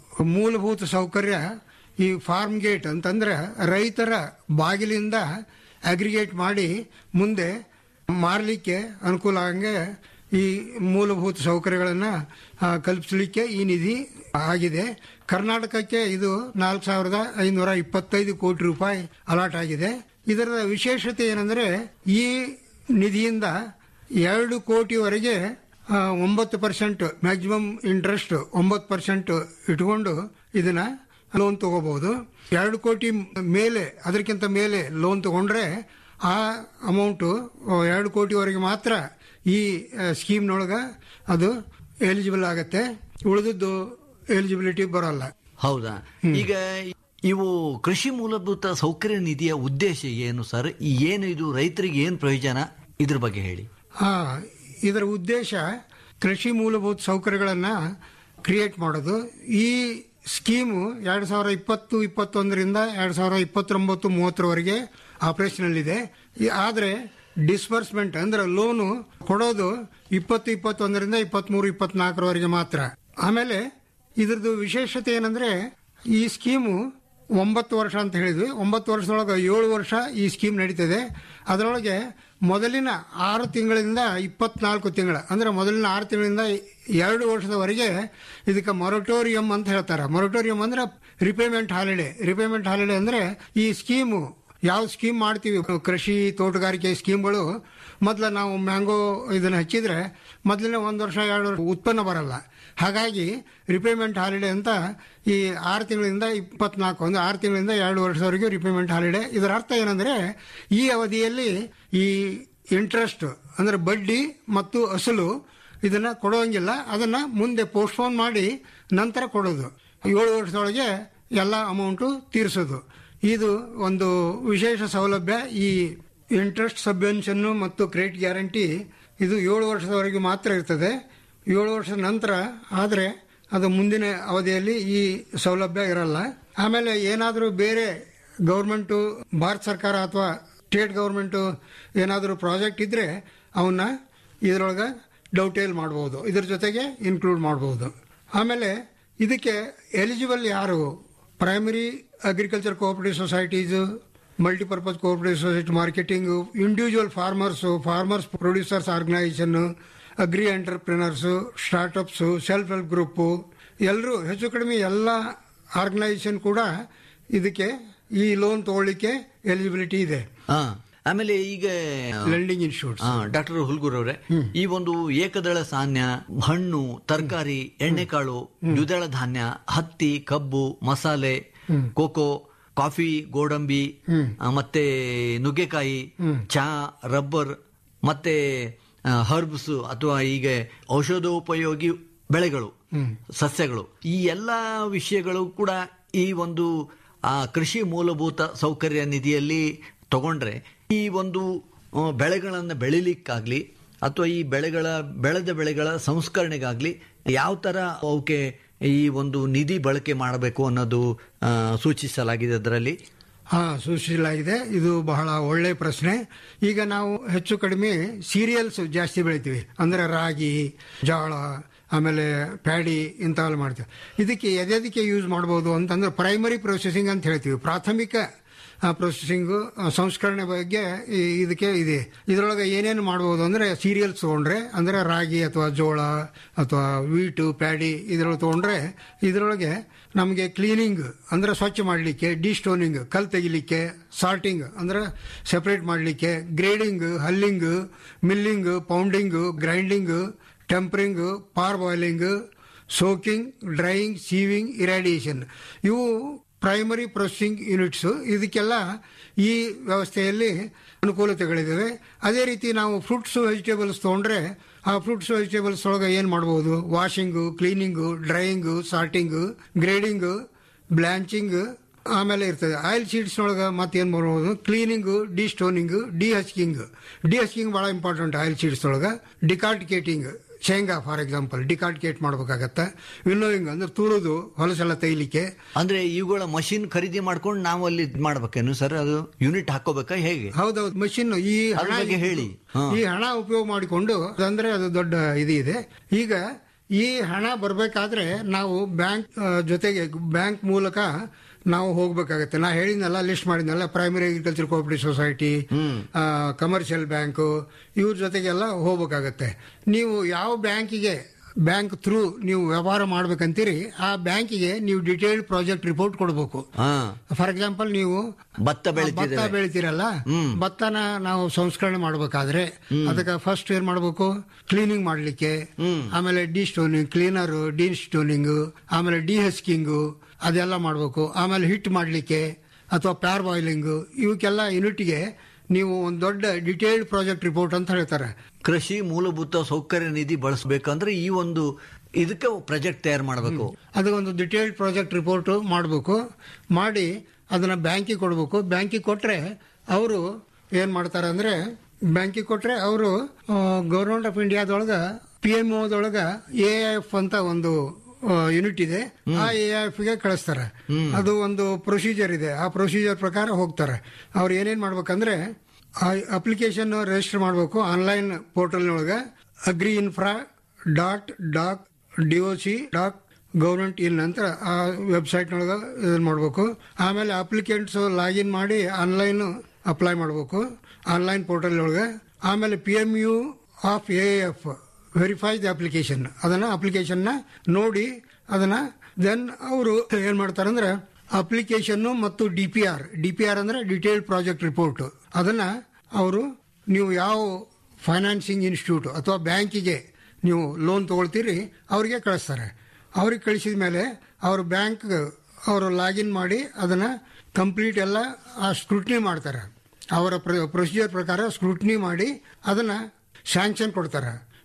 ಮೂಲಭೂತ ಸೌಕರ್ಯ ಈ ಫಾರ್ಮ್ ಗೇಟ್ ಅಂತಂದ್ರೆ ರೈತರ ಬಾಗಿಲಿಂದ ಅಗ್ರಿಗೇಟ್ ಮಾಡಿ ಮುಂದೆ ಮಾರಲಿಕ್ಕೆ ಅನುಕೂಲ ಆಗಂಗೆ ಈ ಮೂಲಭೂತ ಸೌಕರ್ಯಗಳನ್ನು ಕಲ್ಪಿಸಲಿಕ್ಕೆ ಈ ನಿಧಿ ಆಗಿದೆ ಕರ್ನಾಟಕಕ್ಕೆ ಇದು ನಾಲ್ಕು ಸಾವಿರದ ಐನೂರ ಇಪ್ಪತ್ತೈದು ಕೋಟಿ ರೂಪಾಯಿ ಅಲಾಟ್ ಆಗಿದೆ ಇದರ ವಿಶೇಷತೆ ಏನಂದ್ರೆ ಈ ನಿಧಿಯಿಂದ ಎರಡು ಕೋಟಿವರೆಗೆ ಆ, ಒಂಬತ್ತು ಪರ್ಸೆಂಟ್ ಮ್ಯಾಕ್ಸಿಮಮ್ ಇಂಟ್ರೆಸ್ಟ್ ಒಂಬತ್ತು ಪರ್ಸೆಂಟ್ ಇಟ್ಕೊಂಡು ಇದನ್ನ ಲೋನ್ ತಗೋಬಹುದು ಎರಡು ಕೋಟಿ ಮೇಲೆ ಅದಕ್ಕಿಂತ ಮೇಲೆ ಲೋನ್ ತಗೊಂಡ್ರೆ ಆ ಅಮೌಂಟು ಎರಡು ಕೋಟಿವರೆಗೆ ಮಾತ್ರ ಈ ಸ್ಕೀಮ್ನೊಳಗ ಅದು ಎಲಿಜಿಬಲ್ ಆಗತ್ತೆ ಉಳಿದದ್ದು ಎಲಿಜಿಬಿಲಿಟಿ ಬರೋಲ್ಲ ಹೌದಾ ಈಗ ಇವು ಕೃಷಿ ಮೂಲಭೂತ ಸೌಕರ್ಯ ನಿಧಿಯ ಉದ್ದೇಶ ಏನು ಸರ್ ಏನು ಇದು ರೈತರಿಗೆ ಏನು ಪ್ರಯೋಜನ ಇದ್ರ ಬಗ್ಗೆ ಹೇಳಿ ಹಾ ಇದರ ಉದ್ದೇಶ ಕೃಷಿ ಮೂಲಭೂತ ಸೌಕರ್ಯಗಳನ್ನ ಕ್ರಿಯೇಟ್ ಮಾಡೋದು ಈ ಸ್ಕೀಮು ಎರಡ್ ಸಾವಿರದ ಇಪ್ಪತ್ತು ಇಪ್ಪತ್ತೊಂದರಿಂದ ಎರಡ್ ಸಾವಿರದ ಇಪ್ಪತ್ತೊಂಬತ್ತು ಮೂವತ್ತರವರೆಗೆ ಆಪರೇಷನಲ್ಲಿದೆ ಈ- ಆದ್ರೆ ಡಿಸ್ಬರ್ಸ್ಮೆಂಟ್ ಅಂದ್ರೆ ಲೋನು ಕೊಡೋದು ಇಪ್ಪತ್ತು ಇಪ್ಪತ್ತೊಂದರಿಂದ ಇಪ್ಪತ್ಮೂರು ಇಪ್ಪತ್ನಾಲ್ಕರವರೆಗೆ ಮಾತ್ರ ಆಮೇಲೆ ಇದ್ರದ್ದು ವಿಶೇಷತೆ ಏನಂದ್ರೆ ಈ ಸ್ಕೀಮು ಒಂಬತ್ತು ವರ್ಷ ಅಂತ ಹೇಳಿದ್ವಿ ಒಂಬತ್ತು ವರ್ಷದೊಳಗೆ ಏಳು ವರ್ಷ ಈ ಸ್ಕೀಮ್ ನಡೀತದೆ ಅದರೊಳಗೆ ಮೊದಲಿನ ಆರು ತಿಂಗಳಿಂದ ಇಪ್ಪತ್ನಾಲ್ಕು ತಿಂಗಳ ಅಂದ್ರೆ ಮೊದಲಿನ ಆರು ತಿಂಗಳಿಂದ ಎರಡು ವರ್ಷದವರೆಗೆ ಇದಕ್ಕೆ ಮೊರಟೋರಿಯಂ ಅಂತ ಹೇಳ್ತಾರೆ ಮೊರಟೋರಿಯಂ ಅಂದ್ರೆ ರಿಪೇಮೆಂಟ್ ಹಾಲಿಡೇ ರಿಪೇಮೆಂಟ್ ಹಾಲಿಡೇ ಅಂದ್ರೆ ಈ ಸ್ಕೀಮು ಯಾವ ಸ್ಕೀಮ್ ಮಾಡ್ತೀವಿ ಕೃಷಿ ತೋಟಗಾರಿಕೆ ಸ್ಕೀಮ್ಗಳು ಮೊದಲ ನಾವು ಮ್ಯಾಂಗೋ ಇದನ್ನ ಹಚ್ಚಿದ್ರೆ ಮೊದಲಿನ ಒಂದು ವರ್ಷ ಎರಡು ವರ್ಷ ಉತ್ಪನ್ನ ಬರಲ್ಲ ಹಾಗಾಗಿ ರಿಪೇಮೆಂಟ್ ಹಾಲಿಡೇ ಅಂತ ಈ ಆರು ತಿಂಗಳಿಂದ ಇಪ್ಪತ್ನಾಲ್ಕು ಅಂದ್ರೆ ಆರು ತಿಂಗಳಿಂದ ಎರಡು ವರ್ಷದವರೆಗೆ ರಿಪೇಮೆಂಟ್ ಹಾಲಿಡೇ ಇದರ ಅರ್ಥ ಏನಂದ್ರೆ ಈ ಅವಧಿಯಲ್ಲಿ ಈ ಇಂಟ್ರೆಸ್ಟ್ ಅಂದ್ರೆ ಬಡ್ಡಿ ಮತ್ತು ಅಸಲು ಇದನ್ನ ಕೊಡೋಂಗಿಲ್ಲ ಅದನ್ನ ಮುಂದೆ ಪೋಸ್ಟ್ಪೋನ್ ಮಾಡಿ ನಂತರ ಕೊಡೋದು ಏಳು ವರ್ಷದೊಳಗೆ ಎಲ್ಲ ಅಮೌಂಟು ತೀರಿಸೋದು ಇದು ಒಂದು ವಿಶೇಷ ಸೌಲಭ್ಯ ಈ ಇಂಟ್ರೆಸ್ಟ್ ಸಬ್ವೆನ್ಷನ್ ಮತ್ತು ಕ್ರೆಡಿಟ್ ಗ್ಯಾರಂಟಿ ಇದು ಏಳು ವರ್ಷದವರೆಗೆ ಮಾತ್ರ ಇರ್ತದೆ ಏಳು ವರ್ಷದ ನಂತರ ಆದರೆ ಅದು ಮುಂದಿನ ಅವಧಿಯಲ್ಲಿ ಈ ಸೌಲಭ್ಯ ಇರಲ್ಲ ಆಮೇಲೆ ಏನಾದರೂ ಬೇರೆ ಗೌರ್ಮೆಂಟು ಭಾರತ ಸರ್ಕಾರ ಅಥವಾ ಸ್ಟೇಟ್ ಗೌರ್ಮೆಂಟು ಏನಾದರೂ ಪ್ರಾಜೆಕ್ಟ್ ಇದ್ರೆ ಅವನ್ನ ಇದರೊಳಗೆ ಡೌಟೇಲ್ ಮಾಡ್ಬೋದು ಇದ್ರ ಜೊತೆಗೆ ಇನ್ಕ್ಲೂಡ್ ಮಾಡ್ಬೋದು ಆಮೇಲೆ ಇದಕ್ಕೆ ಎಲಿಜಿಬಲ್ ಯಾರು primary agriculture cooperative societies multipurpose cooperative society marketing individual farmers farmers producers organisation agri entrepreneurs startups self help group ಎಲ್ಲರೂ ಹೆಚ್ಚು ಕಡಿಮೆ ಎಲ್ಲ ಆರ್ಗನೈಸೇಷನ್ ಕೂಡ ಇದಕ್ಕೆ ಈ ಲೋನ್ ತಗೊಳ್ಳಿಕ್ಕೆ ಎಲಿಜಿಬಿಲಿಟಿ ಇದೆ ಆ, ಆಮೇಲೆ ಈಗ ಲೆಂಡಿಂಗ್ ಇನ್ಸ್ಟಿಟ್ಯೂಟ್ ಡಾಕ್ಟರ್ ಹುಲ್ಗೂರ್ ಅವರೇ ಈ ಒಂದು ಏಕದಳ ಧಾನ್ಯ ಹಣ್ಣು ತರಕಾರಿ ಎಣ್ಣೆಕಾಳು ದ್ವಿದಳ ಧಾನ್ಯ ಹತ್ತಿ ಕಬ್ಬು ಮಸಾಲೆ ಕೋಕೋ ಕಾಫಿ ಗೋಡಂಬಿ ಆ, ಮತ್ತೆ ನುಗ್ಗೆಕಾಯಿ ಚಹಾ ರಬ್ಬರ್ ಮತ್ತೆ ಹರ್ಬ್ಸ್ ಅಥವಾ ಈಗ ಔಷಧೋಪಯೋಗಿ ಬೆಳೆಗಳು ಸಸ್ಯಗಳು ಈ ಎಲ್ಲ ವಿಷಯಗಳು ಕೂಡ ಈ ಒಂದು ಆ ಕೃಷಿ ಮೂಲಭೂತ ಸೌಕರ್ಯ ನಿಧಿಯಲ್ಲಿ ತಗೊಂಡ್ರೆ ಈ ಒಂದು ಆ, ಬೆಳೆಗಳನ್ನು ಬೆಳಿಲಿಕ್ಕಾಗ್ಲಿ ಅಥವಾ ಈ ಬೆಳೆಗಳ ಬೆಳೆದ ಬೆಳೆಗಳ ಸಂಸ್ಕರಣೆಗಾಗ್ಲಿ ಯಾವ ತರ ಅವಕ್ಕೆ ಈ ಒಂದು ನಿಧಿ ಬಳಕೆ ಮಾಡಬೇಕು ಅನ್ನೋದು ಆ, ಸೂಚಿಸಲಾಗಿದೆ ಅದರಲ್ಲಿ ಹಾ ಸೂಚಿಸಲಾಗಿದೆ ಇದು ಬಹಳ ಒಳ್ಳೆ ಪ್ರಶ್ನೆ ಈಗ ನಾವು ಹೆಚ್ಚು ಕಡಿಮೆ ಸೀರಿಯಲ್ಸ್ ಜಾಸ್ತಿ ಬೆಳಿತೀವಿ ಅಂದ್ರೆ ರಾಗಿ ಜೋಳ ಆಮೇಲೆ ಪ್ಯಾಡಿ ಇಂಥವೆಲ್ಲ ಮಾಡ್ತೀವಿ ಇದಕ್ಕೆ ಎದೆದಕ್ಕೆ ಯೂಸ್ ಮಾಡ್ಬೋದು ಅಂತಂದ್ರೆ ಪ್ರೈಮರಿ ಪ್ರೊಸೆಸಿಂಗ್ ಅಂತ ಹೇಳ್ತೀವಿ ಪ್ರಾಥಮಿಕ ಪ್ರೊಸೆಸಿಂಗು ಸಂಸ್ಕರಣೆ ಬಗ್ಗೆ ಈ- ಇದಕ್ಕೆ ಇದೆ ಇದರೊಳಗೆ ಏನೇನು ಮಾಡ್ಬೋದು ಅಂದ್ರೆ ಸೀರಿಯಲ್ಸ್ ತಗೊಂಡ್ರೆ ಅಂದ್ರೆ ರಾಗಿ ಅಥವಾ ಜೋಳ ಅಥವಾ ವೀಟು ಪ್ಯಾಡಿ ಇದರೊಳಗೆ ತಗೊಂಡ್ರೆ ಇದರೊಳಗೆ ನಮಗೆ ಕ್ಲೀನಿಂಗ್ ಅಂದ್ರೆ ಸ್ವಚ್ಛ ಮಾಡಲಿಕ್ಕೆ ಡಿಸ್ಟೋನಿಂಗ್ ಕಲ್ ತೆಗಿಲಿಕ್ಕೆ ಸಾರ್ಟಿಂಗ್ ಅಂದ್ರೆ ಸೆಪರೇಟ್ ಮಾಡಲಿಕ್ಕೆ grading hulling milling pounding grinding tempering parboiling soaking drying sieving irradiation ಇವು ಪ್ರೈಮರಿ ಪ್ರೊಸೆಸಿಂಗ್ ಯೂನಿಟ್ಸ್ ಇದಕ್ಕೆಲ್ಲ ಈ ವ್ಯವಸ್ಥೆಯಲ್ಲಿ ಅನುಕೂಲತೆಗಳಿದ್ದಾವೆ ಅದೇ ರೀತಿ ನಾವು ಫ್ರೂಟ್ಸ್ ವೆಜಿಟೇಬಲ್ಸ್ ತೊಗೊಂಡ್ರೆ ಆ ಫ್ರೂಟ್ಸ್ ವೆಜಿಟೇಬಲ್ಸ್ ಒಳಗೆ ಏನು ಮಾಡ್ಬೋದು washing cleaning drying sorting grading blanching ಆಮೇಲೆ ಇರ್ತದೆ ಆಯಿಲ್ ಸೀಡ್ಸ್ ಒಳಗೆ ಮತ್ತೇನು ಮಾಡ್ಬೋದು cleaning destoning dehusking dehusking ಭಾಳ ಇಂಪಾರ್ಟೆಂಟ್ ಆಯಿಲ್ ಸೀಡ್ಸ್ ಒಳಗೆ ಡಿಕಾರ್ಟಿಕೇಟಿಂಗ್ ಶೇಂಗಾ ಫಾರ್ ಎಕ್ಸಾಂಪಲ್ ಡಿಕಾರ್ಟಿಕೇಟ್ ಮಾಡ್ಬೇಕಾಗತ್ತೆ ವಿನ್ನೋಯಿಂಗ್ ಅಂದ್ರೆ ತುರುದು ಹೊಲಸೆಲ್ಲ ತೈಲಿಕ್ಕೆ ಅಂದ್ರೆ ಇವುಗಳ ಮಷಿನ್ ಖರೀದಿ ಮಾಡ್ಕೊಂಡು ನಾವು ಅಲ್ಲಿ ಇದ್ ಮಾಡ್ಬೇಕೇನು ಸರ್ ಅದು ಯೂನಿಟ್ ಹಾಕೋಬೇಕಾ ಹೇಗೆ ಹೌದೌದು ಮಷಿನ್ ಈ ಅದ್ರ ಹಣ ಬಗ್ಗೆ ಹೇಳಿ. ಹಾ. ಈ ಹಣ ಉಪಯೋಗ ಮಾಡಿಕೊಂಡು ಅಂದ್ರೆ ಅದು ದೊಡ್ಡ ಇದು ಇದೆ ಈಗ ಈ ಹಣ ಬರಬೇಕಾದ್ರೆ ನಾವು ಬ್ಯಾಂಕ್ ಆ, ಜೊತೆಗೆ ಬ್ಯಾಂಕ್ ಮೂಲಕ ನಾವು ಹೋಗ್ಬೇಕಾಗತ್ತೆ ನಾ ಹೇಳಿದ್ನಲ್ಲ ಲಿಸ್ಟ್ ಮಾಡಿದ್ನಲ್ಲ primary agriculture cooperative society commercial bank ಇವ್ರ ಜೊತೆಗೆಲ್ಲ ಹೋಗ್ಬೇಕಾಗತ್ತೆ ನೀವು ಯಾವ ಬ್ಯಾಂಕಿಗೆ ಬ್ಯಾಂಕ್ ಥ್ರೂ ನೀವು ವ್ಯವಹಾರ ಮಾಡ್ಬೇಕಂತೀರಿ ಆ ಬ್ಯಾಂಕಿಗೆ ನೀವು ಡಿಟೇಲ್ಡ್ ಪ್ರಾಜೆಕ್ಟ್ ರಿಪೋರ್ಟ್ ಕೊಡಬೇಕು ಹಾ ಫಾರ್ ಎಕ್ಸಾಂಪಲ್ ನೀವು ಭತ್ತ ಬೆಳಿತಿದ್ದೇವೆ. ಭತ್ತ ಬೆಳಿತೀರಲ್ಲ ಭತ್ತನ ನಾವು ಸಂಸ್ಕರಣೆ ಮಾಡಬೇಕಾದ್ರೆ ಅದಕ್ಕೆ ಫಸ್ಟ್ ಏನ್ ಮಾಡಬೇಕು ಕ್ಲೀನಿಂಗ್ ಮಾಡ್ಲಿಕ್ಕೆ ಆಮೇಲೆ destoning cleaner destoning ಆಮೇಲೆ ಡಿ ಹಸ್ಕಿಂಗ್ ಅದೆಲ್ಲ ಮಾಡಬೇಕು ಆಮೇಲೆ ಹಿಟ್ ಮಾಡ್ಲಿಕ್ಕೆ ಅಥವಾ ಪ್ಯಾರ್ ಬಾಯ್ಲಿಂಗ್ ಇವಕ್ಕೆಲ್ಲ ಯೂನಿಟ್ಗೆ ನೀವು ಒಂದು ದೊಡ್ಡ ಡಿಟೇಲ್ಡ್ ಪ್ರಾಜೆಕ್ಟ್ ರಿಪೋರ್ಟ್ ಅಂತ ಹೇಳ್ತಾರೆ ಕೃಷಿ ಮೂಲಭೂತ ಸೌಕರ್ಯ ನಿಧಿ ಬಳಸಬೇಕಂದ್ರೆ ಈ ಒಂದು ಇದಕ್ಕೆ ಪ್ರಾಜೆಕ್ಟ್ ತಯಾರು ಮಾಡಬೇಕು ಅದು ಒಂದು ಡಿಟೇಲ್ಡ್ ಪ್ರಾಜೆಕ್ಟ್ ರಿಪೋರ್ಟ್ ಮಾಡಬೇಕು ಮಾಡಿ ಅದನ್ನ ಬ್ಯಾಂಕಿಗೆ ಕೊಡಬೇಕು ಬ್ಯಾಂಕಿಗೆ ಕೊಟ್ರೆ ಅವರು ಏನ್ ಮಾಡ್ತಾರೆ ಅಂದ್ರೆ ಬ್ಯಾಂಕಿಗೆ ಕೊಟ್ರೆ ಅವರು ಗೌರ್ಮೆಂಟ್ ಆಫ್ ಇಂಡಿಯಾದೊಳಗ ಪಿ ಎಂ ಒದೊಳಗ ಎ ಎಫ್ ಅಂತ ಒಂದು ಯೂನಿಟ್ ಇದೆ ಆ ಎ ಎಫ್ ಗೆ ಕಳಿಸ್ತಾರೆ ಅದು ಒಂದು ಪ್ರೊಸೀಜರ್ ಇದೆ ಆ ಪ್ರೊಸೀಜರ್ ಪ್ರಕಾರ ಹೋಗ್ತಾರೆ ಅವ್ರು ಏನೇನ್ ಮಾಡ್ಬೇಕಂದ್ರೆ ಆ ಅಪ್ಲಿಕೇಶನ್ ರಿಜಿಸ್ಟರ್ ಮಾಡಬೇಕು ಆನ್ಲೈನ್ ಪೋರ್ಟಲ್ನೊಳಗೆ agri infra dot doc D O C dot government in ಅಂತ ಆ ವೆಬ್ಸೈಟ್ನೊಳಗೆ ಇದನ್ನ ಮಾಡಬೇಕು ಆಮೇಲೆ ಅಪ್ಲಿಕೆಂಟ್ಸ್ ಲಾಗಿನ್ ಮಾಡಿ ಆನ್ಲೈನ್ ಅಪ್ಲೈ ಮಾಡಬೇಕು ಆನ್ಲೈನ್ ಪೋರ್ಟಲ್ ಒಳಗೆ ಆಮೇಲೆ P M U of A F verify the application ಅದನ್ನ ಅಪ್ಲಿಕೇಶನ್ನ ನೋಡಿ ಅದನ್ನ ದೆನ್ ಅವರು ಏನ್ ಮಾಡ್ತಾರಂದ್ರೆ ಅಪ್ಲಿಕೇಶನ್ ಮತ್ತು D P R D P R ಅಂದ್ರೆ ಡಿಟೇಲ್ಡ್ ಪ್ರಾಜೆಕ್ಟ್ ರಿಪೋರ್ಟ್ ಅದನ್ನ ಅವರು ನೀವು ಯಾವ ಫೈನಾನ್ಸಿಂಗ್ ಇನ್ಸ್ಟಿಟ್ಯೂಟ್ ಅಥವಾ ಬ್ಯಾಂಕಿಗೆ ನೀವು ಲೋನ್ ತಗೊಳ್ತೀರಿ ಅವ್ರಿಗೆ ಕಳಿಸ್ತಾರೆ ಅವ್ರಿಗೆ ಕಳಿಸಿದ ಮೇಲೆ ಅವರು ಬ್ಯಾಂಕ್ ಅವರು ಲಾಗಿನ್ ಮಾಡಿ ಅದನ್ನ ಕಂಪ್ಲೀಟ್ ಎಲ್ಲ ಆ ಸ್ಕ್ರೂಟ್ನಿ ಮಾಡ್ತಾರೆ ಅವರ ಪ್ರೊಸೀಜರ್ ಪ್ರಕಾರ ಸ್ಕ್ರೂಟ್ನಿ ಮಾಡಿ ಅದನ್ನ ಸ್ಯಾಂಕ್ಷನ್ ಕೊಡ್ತಾರೆ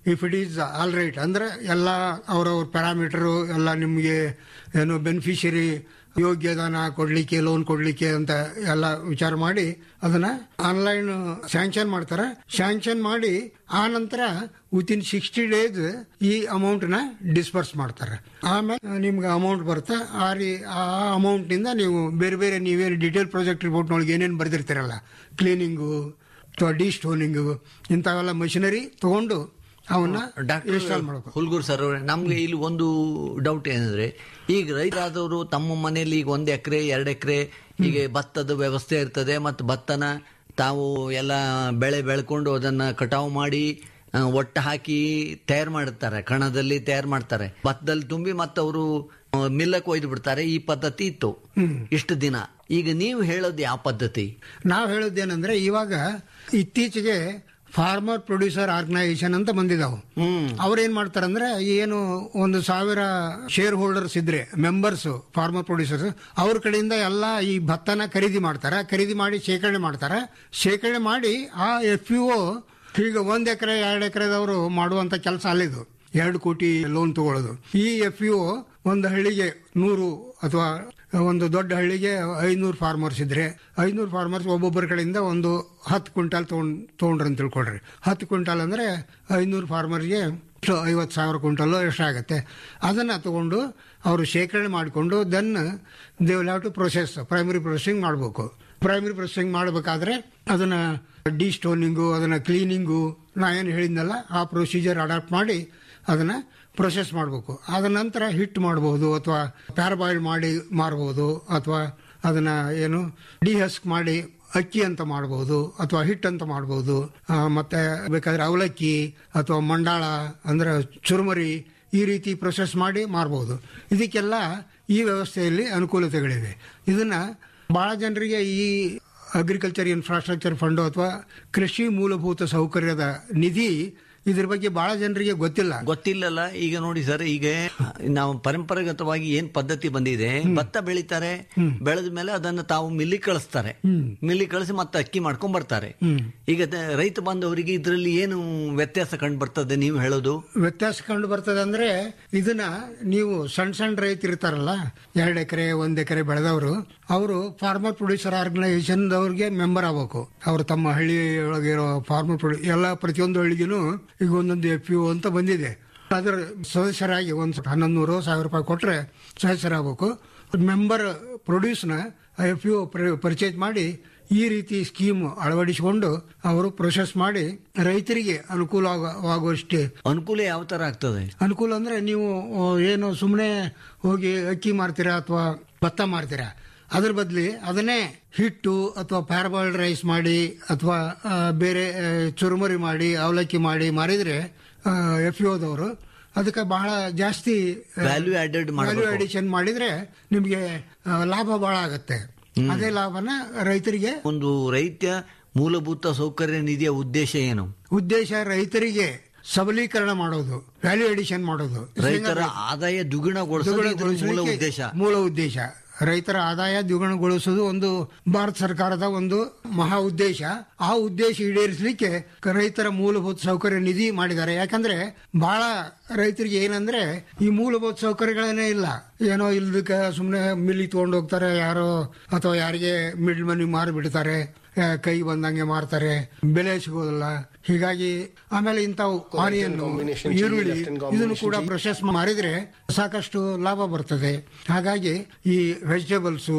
if it is all right ಅಂದ್ರೆ ಎಲ್ಲ ಅವರವ್ರ ಪ್ಯಾರಾಮೀಟರು ಎಲ್ಲ ನಿಮಗೆ ಏನು ಬೆನಿಫಿಷರಿ ಯೋಗ್ಯದಾನ ಕೊಡ್ಲಿಕ್ಕೆ ಲೋನ್ ಕೊಡ್ಲಿಕ್ಕೆ ಅಂತ ಎಲ್ಲ ವಿಚಾರ ಮಾಡಿ ಅದನ್ನ ಆನ್ಲೈನ್ ಸ್ಯಾಂಕ್ಷನ್ ಮಾಡ್ತಾರೆ ಸ್ಯಾಂಕ್ಷನ್ ಮಾಡಿ ಆ ನಂತರ ವಿತಿನ್ ಸಿಕ್ಸ್ಟಿ ಡೇಸ್ ಈ ಅಮೌಂಟ್ ನ ಡಿಸ್ಪರ್ಸ್ ಮಾಡ್ತಾರೆ ಆಮೇಲೆ ನಿಮ್ಗೆ ಅಮೌಂಟ್ ಬರುತ್ತೆ ಆ ರೀ ಆ ಅಮೌಂಟ್ ನಿಂದ ನೀವು ಬೇರೆ ಬೇರೆ ನೀವೇನು ಡಿಟೇಲ್ ಪ್ರಾಜೆಕ್ಟ್ ರಿಪೋರ್ಟ್ನೊಳಗೆ ಏನೇನು ಬರೆದಿರ್ತೀರಲ್ಲ ಕ್ಲೀನಿಂಗು ಅಥವಾ ಡಿ ಸ್ಟೋನಿಂಗು ಇಂಥವೆಲ್ಲ ಮಷಿನರಿ ತಗೊಂಡು ಅವನ್ನ ಇನ್ಸ್ಟಾಲ್ ಮಾಡಬೇಕು ಹುಲ್ಗೂರ್ ಸರ್ ಅವರೇ ನಮ್ಗೆ ಇಲ್ಲಿ ಒಂದು ಡೌಟ್ ಏನಂದ್ರೆ ಈಗ ರೈತರಾದವರು ತಮ್ಮ ಮನೆಯಲ್ಲಿ ಈಗ ಒಂದ್ ಎಕರೆ ಎರಡು ಎಕರೆ ಈಗ ಭತ್ತದ ವ್ಯವಸ್ಥೆ ಇರ್ತದೆ ಮತ್ತು ಭತ್ತನ ತಾವು ಎಲ್ಲ ಬೆಳೆ ಬೆಳ್ಕೊಂಡು ಅದನ್ನ ಕಟಾವು ಮಾಡಿ ಆ, ಒಟ್ಟು ಹಾಕಿ ತಯಾರು ಮಾಡುತ್ತಾರೆ ಕಣದಲ್ಲಿ ತಯಾರು ಮಾಡ್ತಾರೆ ಭತ್ತದಲ್ಲಿ ತುಂಬಿ ಮತ್ತೆ ಅವರು ಮಿಲ್ಲಕ್ಕೆ ಒಯ್ದು ಬಿಡ್ತಾರೆ ಈ ಪದ್ಧತಿ ಇತ್ತು ಇಷ್ಟು ದಿನ ಈಗ ನೀವು ಹೇಳೋದು ಯಾವ ಪದ್ಧತಿ ನಾವು ಹೇಳೋದೇನಂದ್ರೆ ಇವಾಗ ಇತ್ತೀಚೆಗೆ ಫಾರ್ಮರ್ ಪ್ರೊಡ್ಯೂಸರ್ ಆರ್ಗನೈಸೇಷನ್ ಅಂತ ಬಂದಿದಾವು ಅವ್ರೇನ್ ಮಾಡ್ತಾರಂದ್ರೆ ಏನು ಒಂದು ಸಾವಿರ ಶೇರ್ ಹೋಲ್ಡರ್ಸ್ ಇದ್ರೆ ಮೆಂಬರ್ಸ್ ಫಾರ್ಮರ್ ಪ್ರೊಡ್ಯೂಸರ್ಸ್ ಅವ್ರ ಕಡೆಯಿಂದ ಎಲ್ಲ ಈ ಭತ್ತನ ಖರೀದಿ ಮಾಡ್ತಾರೆ ಖರೀದಿ ಮಾಡಿ ಶೇಖರಣೆ ಮಾಡ್ತಾರೆ ಶೇಖರಣೆ ಮಾಡಿ ಆ ಎಫ್ ಯು ಈಗ ಒಂದ್ ಎಕರೆ ಎರಡು ಎಕರೆದವರು ಮಾಡುವಂತ ಕೆಲಸ ಅಲ್ಲಿದು ಎರಡು ಕೋಟಿ ಲೋನ್ ತಗೊಳ್ಳೋದು ಈ ಎಫ್ ಯು ಒಂದು ಹಳ್ಳಿಗೆ ನೂರು ಅಥವಾ ಒಂದು ದೊಡ್ಡ ಹಳ್ಳಿಗೆ ಐನೂರು ಫಾರ್ಮರ್ಸ್ ಇದ್ರೆ ಐನೂರು ಫಾರ್ಮರ್ಸ್ ಒಬ್ಬೊಬ್ಬರ ಕಡೆಯಿಂದ ಒಂದು ಹತ್ತು ಕ್ವಿಂಟಾಲ್ ತಗೊಂಡ್ ತಗೊಂಡ್ರಿ ಅಂತ ತಿಳ್ಕೊಳ್ರಿ ಹತ್ತು ಕ್ವಿಂಟಾಲ್ ಅಂದ್ರೆ ಐನೂರು ಫಾರ್ಮರ್ಗೆ ಐವತ್ತು ಸಾವಿರ ಕ್ವಿಂಟಲ್ ಎಷ್ಟಾಗತ್ತೆ ಅದನ್ನ ತಗೊಂಡು ಅವರು ಶೇಖರಣೆ ಮಾಡಿಕೊಂಡು then they will have to process primary processing ಮಾಡಬೇಕು ಪ್ರೈಮರಿ ಪ್ರೊಸೆಸಿಂಗ್ ಮಾಡಬೇಕಾದ್ರೆ ಅದನ್ನ ಡಿ ಸ್ಟೋನಿಂಗು ಅದನ್ನ ಕ್ಲೀನಿಂಗು ನಾ ಏನು ಹೇಳಿದ್ನಲ್ಲ ಆ ಪ್ರೊಸೀಜರ್ ಅಡಾಪ್ಟ್ ಮಾಡಿ ಅದನ್ನ ಪ್ರೊಸೆಸ್ ಮಾಡಬೇಕು ಅದ ನಂತರ ಹಿಟ್ ಮಾಡಬಹುದು ಅಥವಾ ಪ್ಯಾರಬಾಯ್ಲ್ ಮಾಡಿ ಮಾರಬಹುದು ಅಥವಾ ಅದನ್ನ ಏನು ಡಿಹಸ್ಕ್ ಮಾಡಿ ಅಕ್ಕಿ ಅಂತ ಮಾಡಬಹುದು ಅಥವಾ ಹಿಟ್ ಅಂತ ಮಾಡಬಹುದು ಮತ್ತೆ ಬೇಕಾದ್ರೆ ಅವಲಕ್ಕಿ ಅಥವಾ ಮಂಡಾಳ ಅಂದ್ರೆ ಚುರುಮರಿ ಈ ರೀತಿ ಪ್ರೊಸೆಸ್ ಮಾಡಿ ಮಾರಬಹುದು ಇದಕ್ಕೆಲ್ಲ ಈ ವ್ಯವಸ್ಥೆಯಲ್ಲಿ ಅನುಕೂಲತೆಗಳಿವೆ ಇದನ್ನ ಬಹಳ ಜನರಿಗೆ ಈ ಅಗ್ರಿಕಲ್ಚರ್ ಇನ್ಫ್ರಾಸ್ಟ್ರಕ್ಚರ್ ಫಂಡ್ ಅಥವಾ ಕೃಷಿ ಮೂಲಭೂತ ಸೌಕರ್ಯದ ನಿಧಿ ಇದ್ರ ಬಗ್ಗೆ ಬಹಳ ಜನರಿಗೆ ಗೊತ್ತಿಲ್ಲ ಗೊತ್ತಿಲ್ಲಲ್ಲ ಈಗ ನೋಡಿ ಸರ್ ಈಗ ನಾವು ಪರಂಪರಾಗತವಾಗಿ ಏನ್ ಪದ್ಧತಿ ಬಂದಿದೆ ಭತ್ತ ಬೆಳಿತಾರೆ ಬೆಳೆದ ಮೇಲೆ ಅದನ್ನ ತಾವು ಮಿಲ್ಲಿ ಕಳಿಸ್ತಾರೆ ಮಿಲ್ಲಿ ಕಳಿಸಿ ಮತ್ತೆ ಅಕ್ಕಿ ಮಾಡ್ಕೊಂಡ್ ಬರ್ತಾರೆ ಈಗ ದ- ರೈತ ಬಾಂಧವರಿಗೆ ಇದರಲ್ಲಿ ಏನು ವ್ಯತ್ಯಾಸ ಕಂಡು ಬರ್ತದೆ ನೀವು ಹೇಳೋದು ವ್ಯತ್ಯಾಸ ಕಂಡು ಬರ್ತದೆ ಅಂದ್ರೆ ಇದನ್ನ ನೀವು ಸಣ್ಣ ಸಣ್ಣ ರೈತ ಇರ್ತಾರಲ್ಲ ಎರಡು ಎಕರೆ ಒಂದ್ ಎಕರೆ ಬೆಳೆದವರು ಅವರು ಫಾರ್ಮರ್ ಪ್ರೊಡ್ಯೂಸರ್ ಆರ್ಗನೈಸೇಷನ್ ಅವ್ರಿಗೆ ಮೆಂಬರ್ ಆಗ್ಬೇಕು ಅವರು ತಮ್ಮ ಹಳ್ಳಿ ಒಳಗೆ ಇರೋ ಫಾರ್ಮರ್ ಪ್ರೊಡ್ಯೂ ಎಲ್ಲ ಪ್ರತಿಯೊಂದು ಹಳ್ಳಿಗೂ ಈಗ ಒಂದೊಂದು ಎಫ್ ಯು ಅಂತ ಬಂದಿದೆ ಅದರ ಸದಸ್ಯರಾಗಿ ಒಂದು ಹನ್ನೊಂದು ನೂರು ಸಾವಿರ ರೂಪಾಯಿ ಕೊಟ್ರೆ ಸದಸ್ಯರಾಗಬೇಕು ಮೆಂಬರ್ ಪ್ರೊಡ್ಯೂಸ್ನ ಎಫ್ ಯು ಪರ್ಚೇಸ್ ಮಾಡಿ ಈ ರೀತಿ ಸ್ಕೀಮ್ ಅಳವಡಿಸಿಕೊಂಡು ಅವರು ಪ್ರೊಸೆಸ್ ಮಾಡಿ ರೈತರಿಗೆ ಅನುಕೂಲವಾಗುವಷ್ಟೇ ಅನುಕೂಲ ಯಾವ ತರ ಆಗ್ತದೆ ಅನುಕೂಲ ಅಂದ್ರೆ ನೀವು ಆ, ಏನು ಸುಮ್ಮನೆ ಹೋಗಿ ಅಕ್ಕಿ ಮಾರ್ತೀರಾ ಅಥವಾ ಭತ್ತ ಮಾರ್ತೀರಾ ಅದ್ರ ಬದಲಿ ಅದನ್ನೇ ಹಿಟ್ಟು ಅಥವಾ ಪ್ಯಾರಬಾಯ್ಲ್ಡ್ ರೈಸ್ ಮಾಡಿ ಅಥವಾ ಆ, ಬೇರೆ ಆ, ಚುರುಮುರಿ ಮಾಡಿ ಅವಲಕ್ಕಿ ಮಾಡಿ ಮಾರಿದ್ರೆ ಎಫ್ ದವರು ಅದಕ್ಕೆ ಬಹಳ ಜಾಸ್ತಿ Value added ಮಾಡ್ಬೇಕು. ವ್ಯಾಲ್ಯೂ ಅಡಿಷನ್ ಮಾಡಿದ್ರೆ ನಿಮಗೆ ಆ, ಲಾಭ ಬಹಳ ಆಗತ್ತೆ ಅದೇ ಲಾಭನ ರೈತರಿಗೆ ಒಂದು ರೈತ ಮೂಲಭೂತ ಸೌಕರ್ಯ ನಿಧಿಯ ಉದ್ದೇಶ ಏನು ಉದ್ದೇಶ ರೈತರಿಗೆ ಸಬಲೀಕರಣ ಮಾಡೋದು ವ್ಯಾಲ್ಯೂ ಅಡಿಷನ್ ಮಾಡೋದು ರೈತರ ಆದಾಯ ದ್ವಿಗುಣಗೊಳಿಸೋದು ಇದ್ರ ಮೂಲ ದ್ವಿಗುಣಗೊಳಿಸಲಿಕ್ಕೆ ಉದ್ದೇಶ ಮೂಲ ಉದ್ದೇಶ ರೈತರ ಆದಾಯ ದ್ವಿಗುಣಗೊಳಿಸುವುದು ಒಂದು ಭಾರತ ಸರ್ಕಾರದ ಒಂದು ಮಹಾ ಉದ್ದೇಶ ಆ ಉದ್ದೇಶ ಈಡೇರಿಸಲಿಕ್ಕೆ ರೈತರ ಮೂಲಭೂತ ಸೌಕರ್ಯ ನಿಧಿ ಮಾಡಿದ್ದಾರೆ ಯಾಕಂದ್ರೆ ಬಹಳ ರೈತರಿಗೆ ಏನಂದ್ರೆ ಈ ಮೂಲಭೂತ ಸೌಕರ್ಯಗಳೇನೇ ಇಲ್ಲ ಏನೋ ಇಲ್ದಕ್ಕೆ ಸುಮ್ಮನೆ ಮಿಲ್ಲಿ ತಗೊಂಡು ಹೋಗ್ತಾರೆ ಯಾರೋ ಅಥವಾ ಯಾರಿಗೆ ಮಿಡ್ಲ್ ಮನಿ ಮಾರಿ ಬಿಡ್ತಾರೆ ಆ, ಕೈ ಬಂದಂಗೆ ಮಾರ್ತಾರೆ ಬೆಲೆ ಸಿಗೋದಿಲ್ಲ ಹೀಗಾಗಿ ಆಮೇಲೆ ಇಂಥವು ಆನಿಯನ್ combination, ಈರುಳ್ಳಿ left in ಇದನ್ನು ಕೂಡ combination. ಪ್ರೊಸೆಸ್ ಮಾಡಿದ್ರೆ ಸಾಕಷ್ಟು ಲಾಭ ಬರ್ತದೆ ಹಾಗಾಗಿ ಈ ವೆಜಿಟೇಬಲ್ಸ್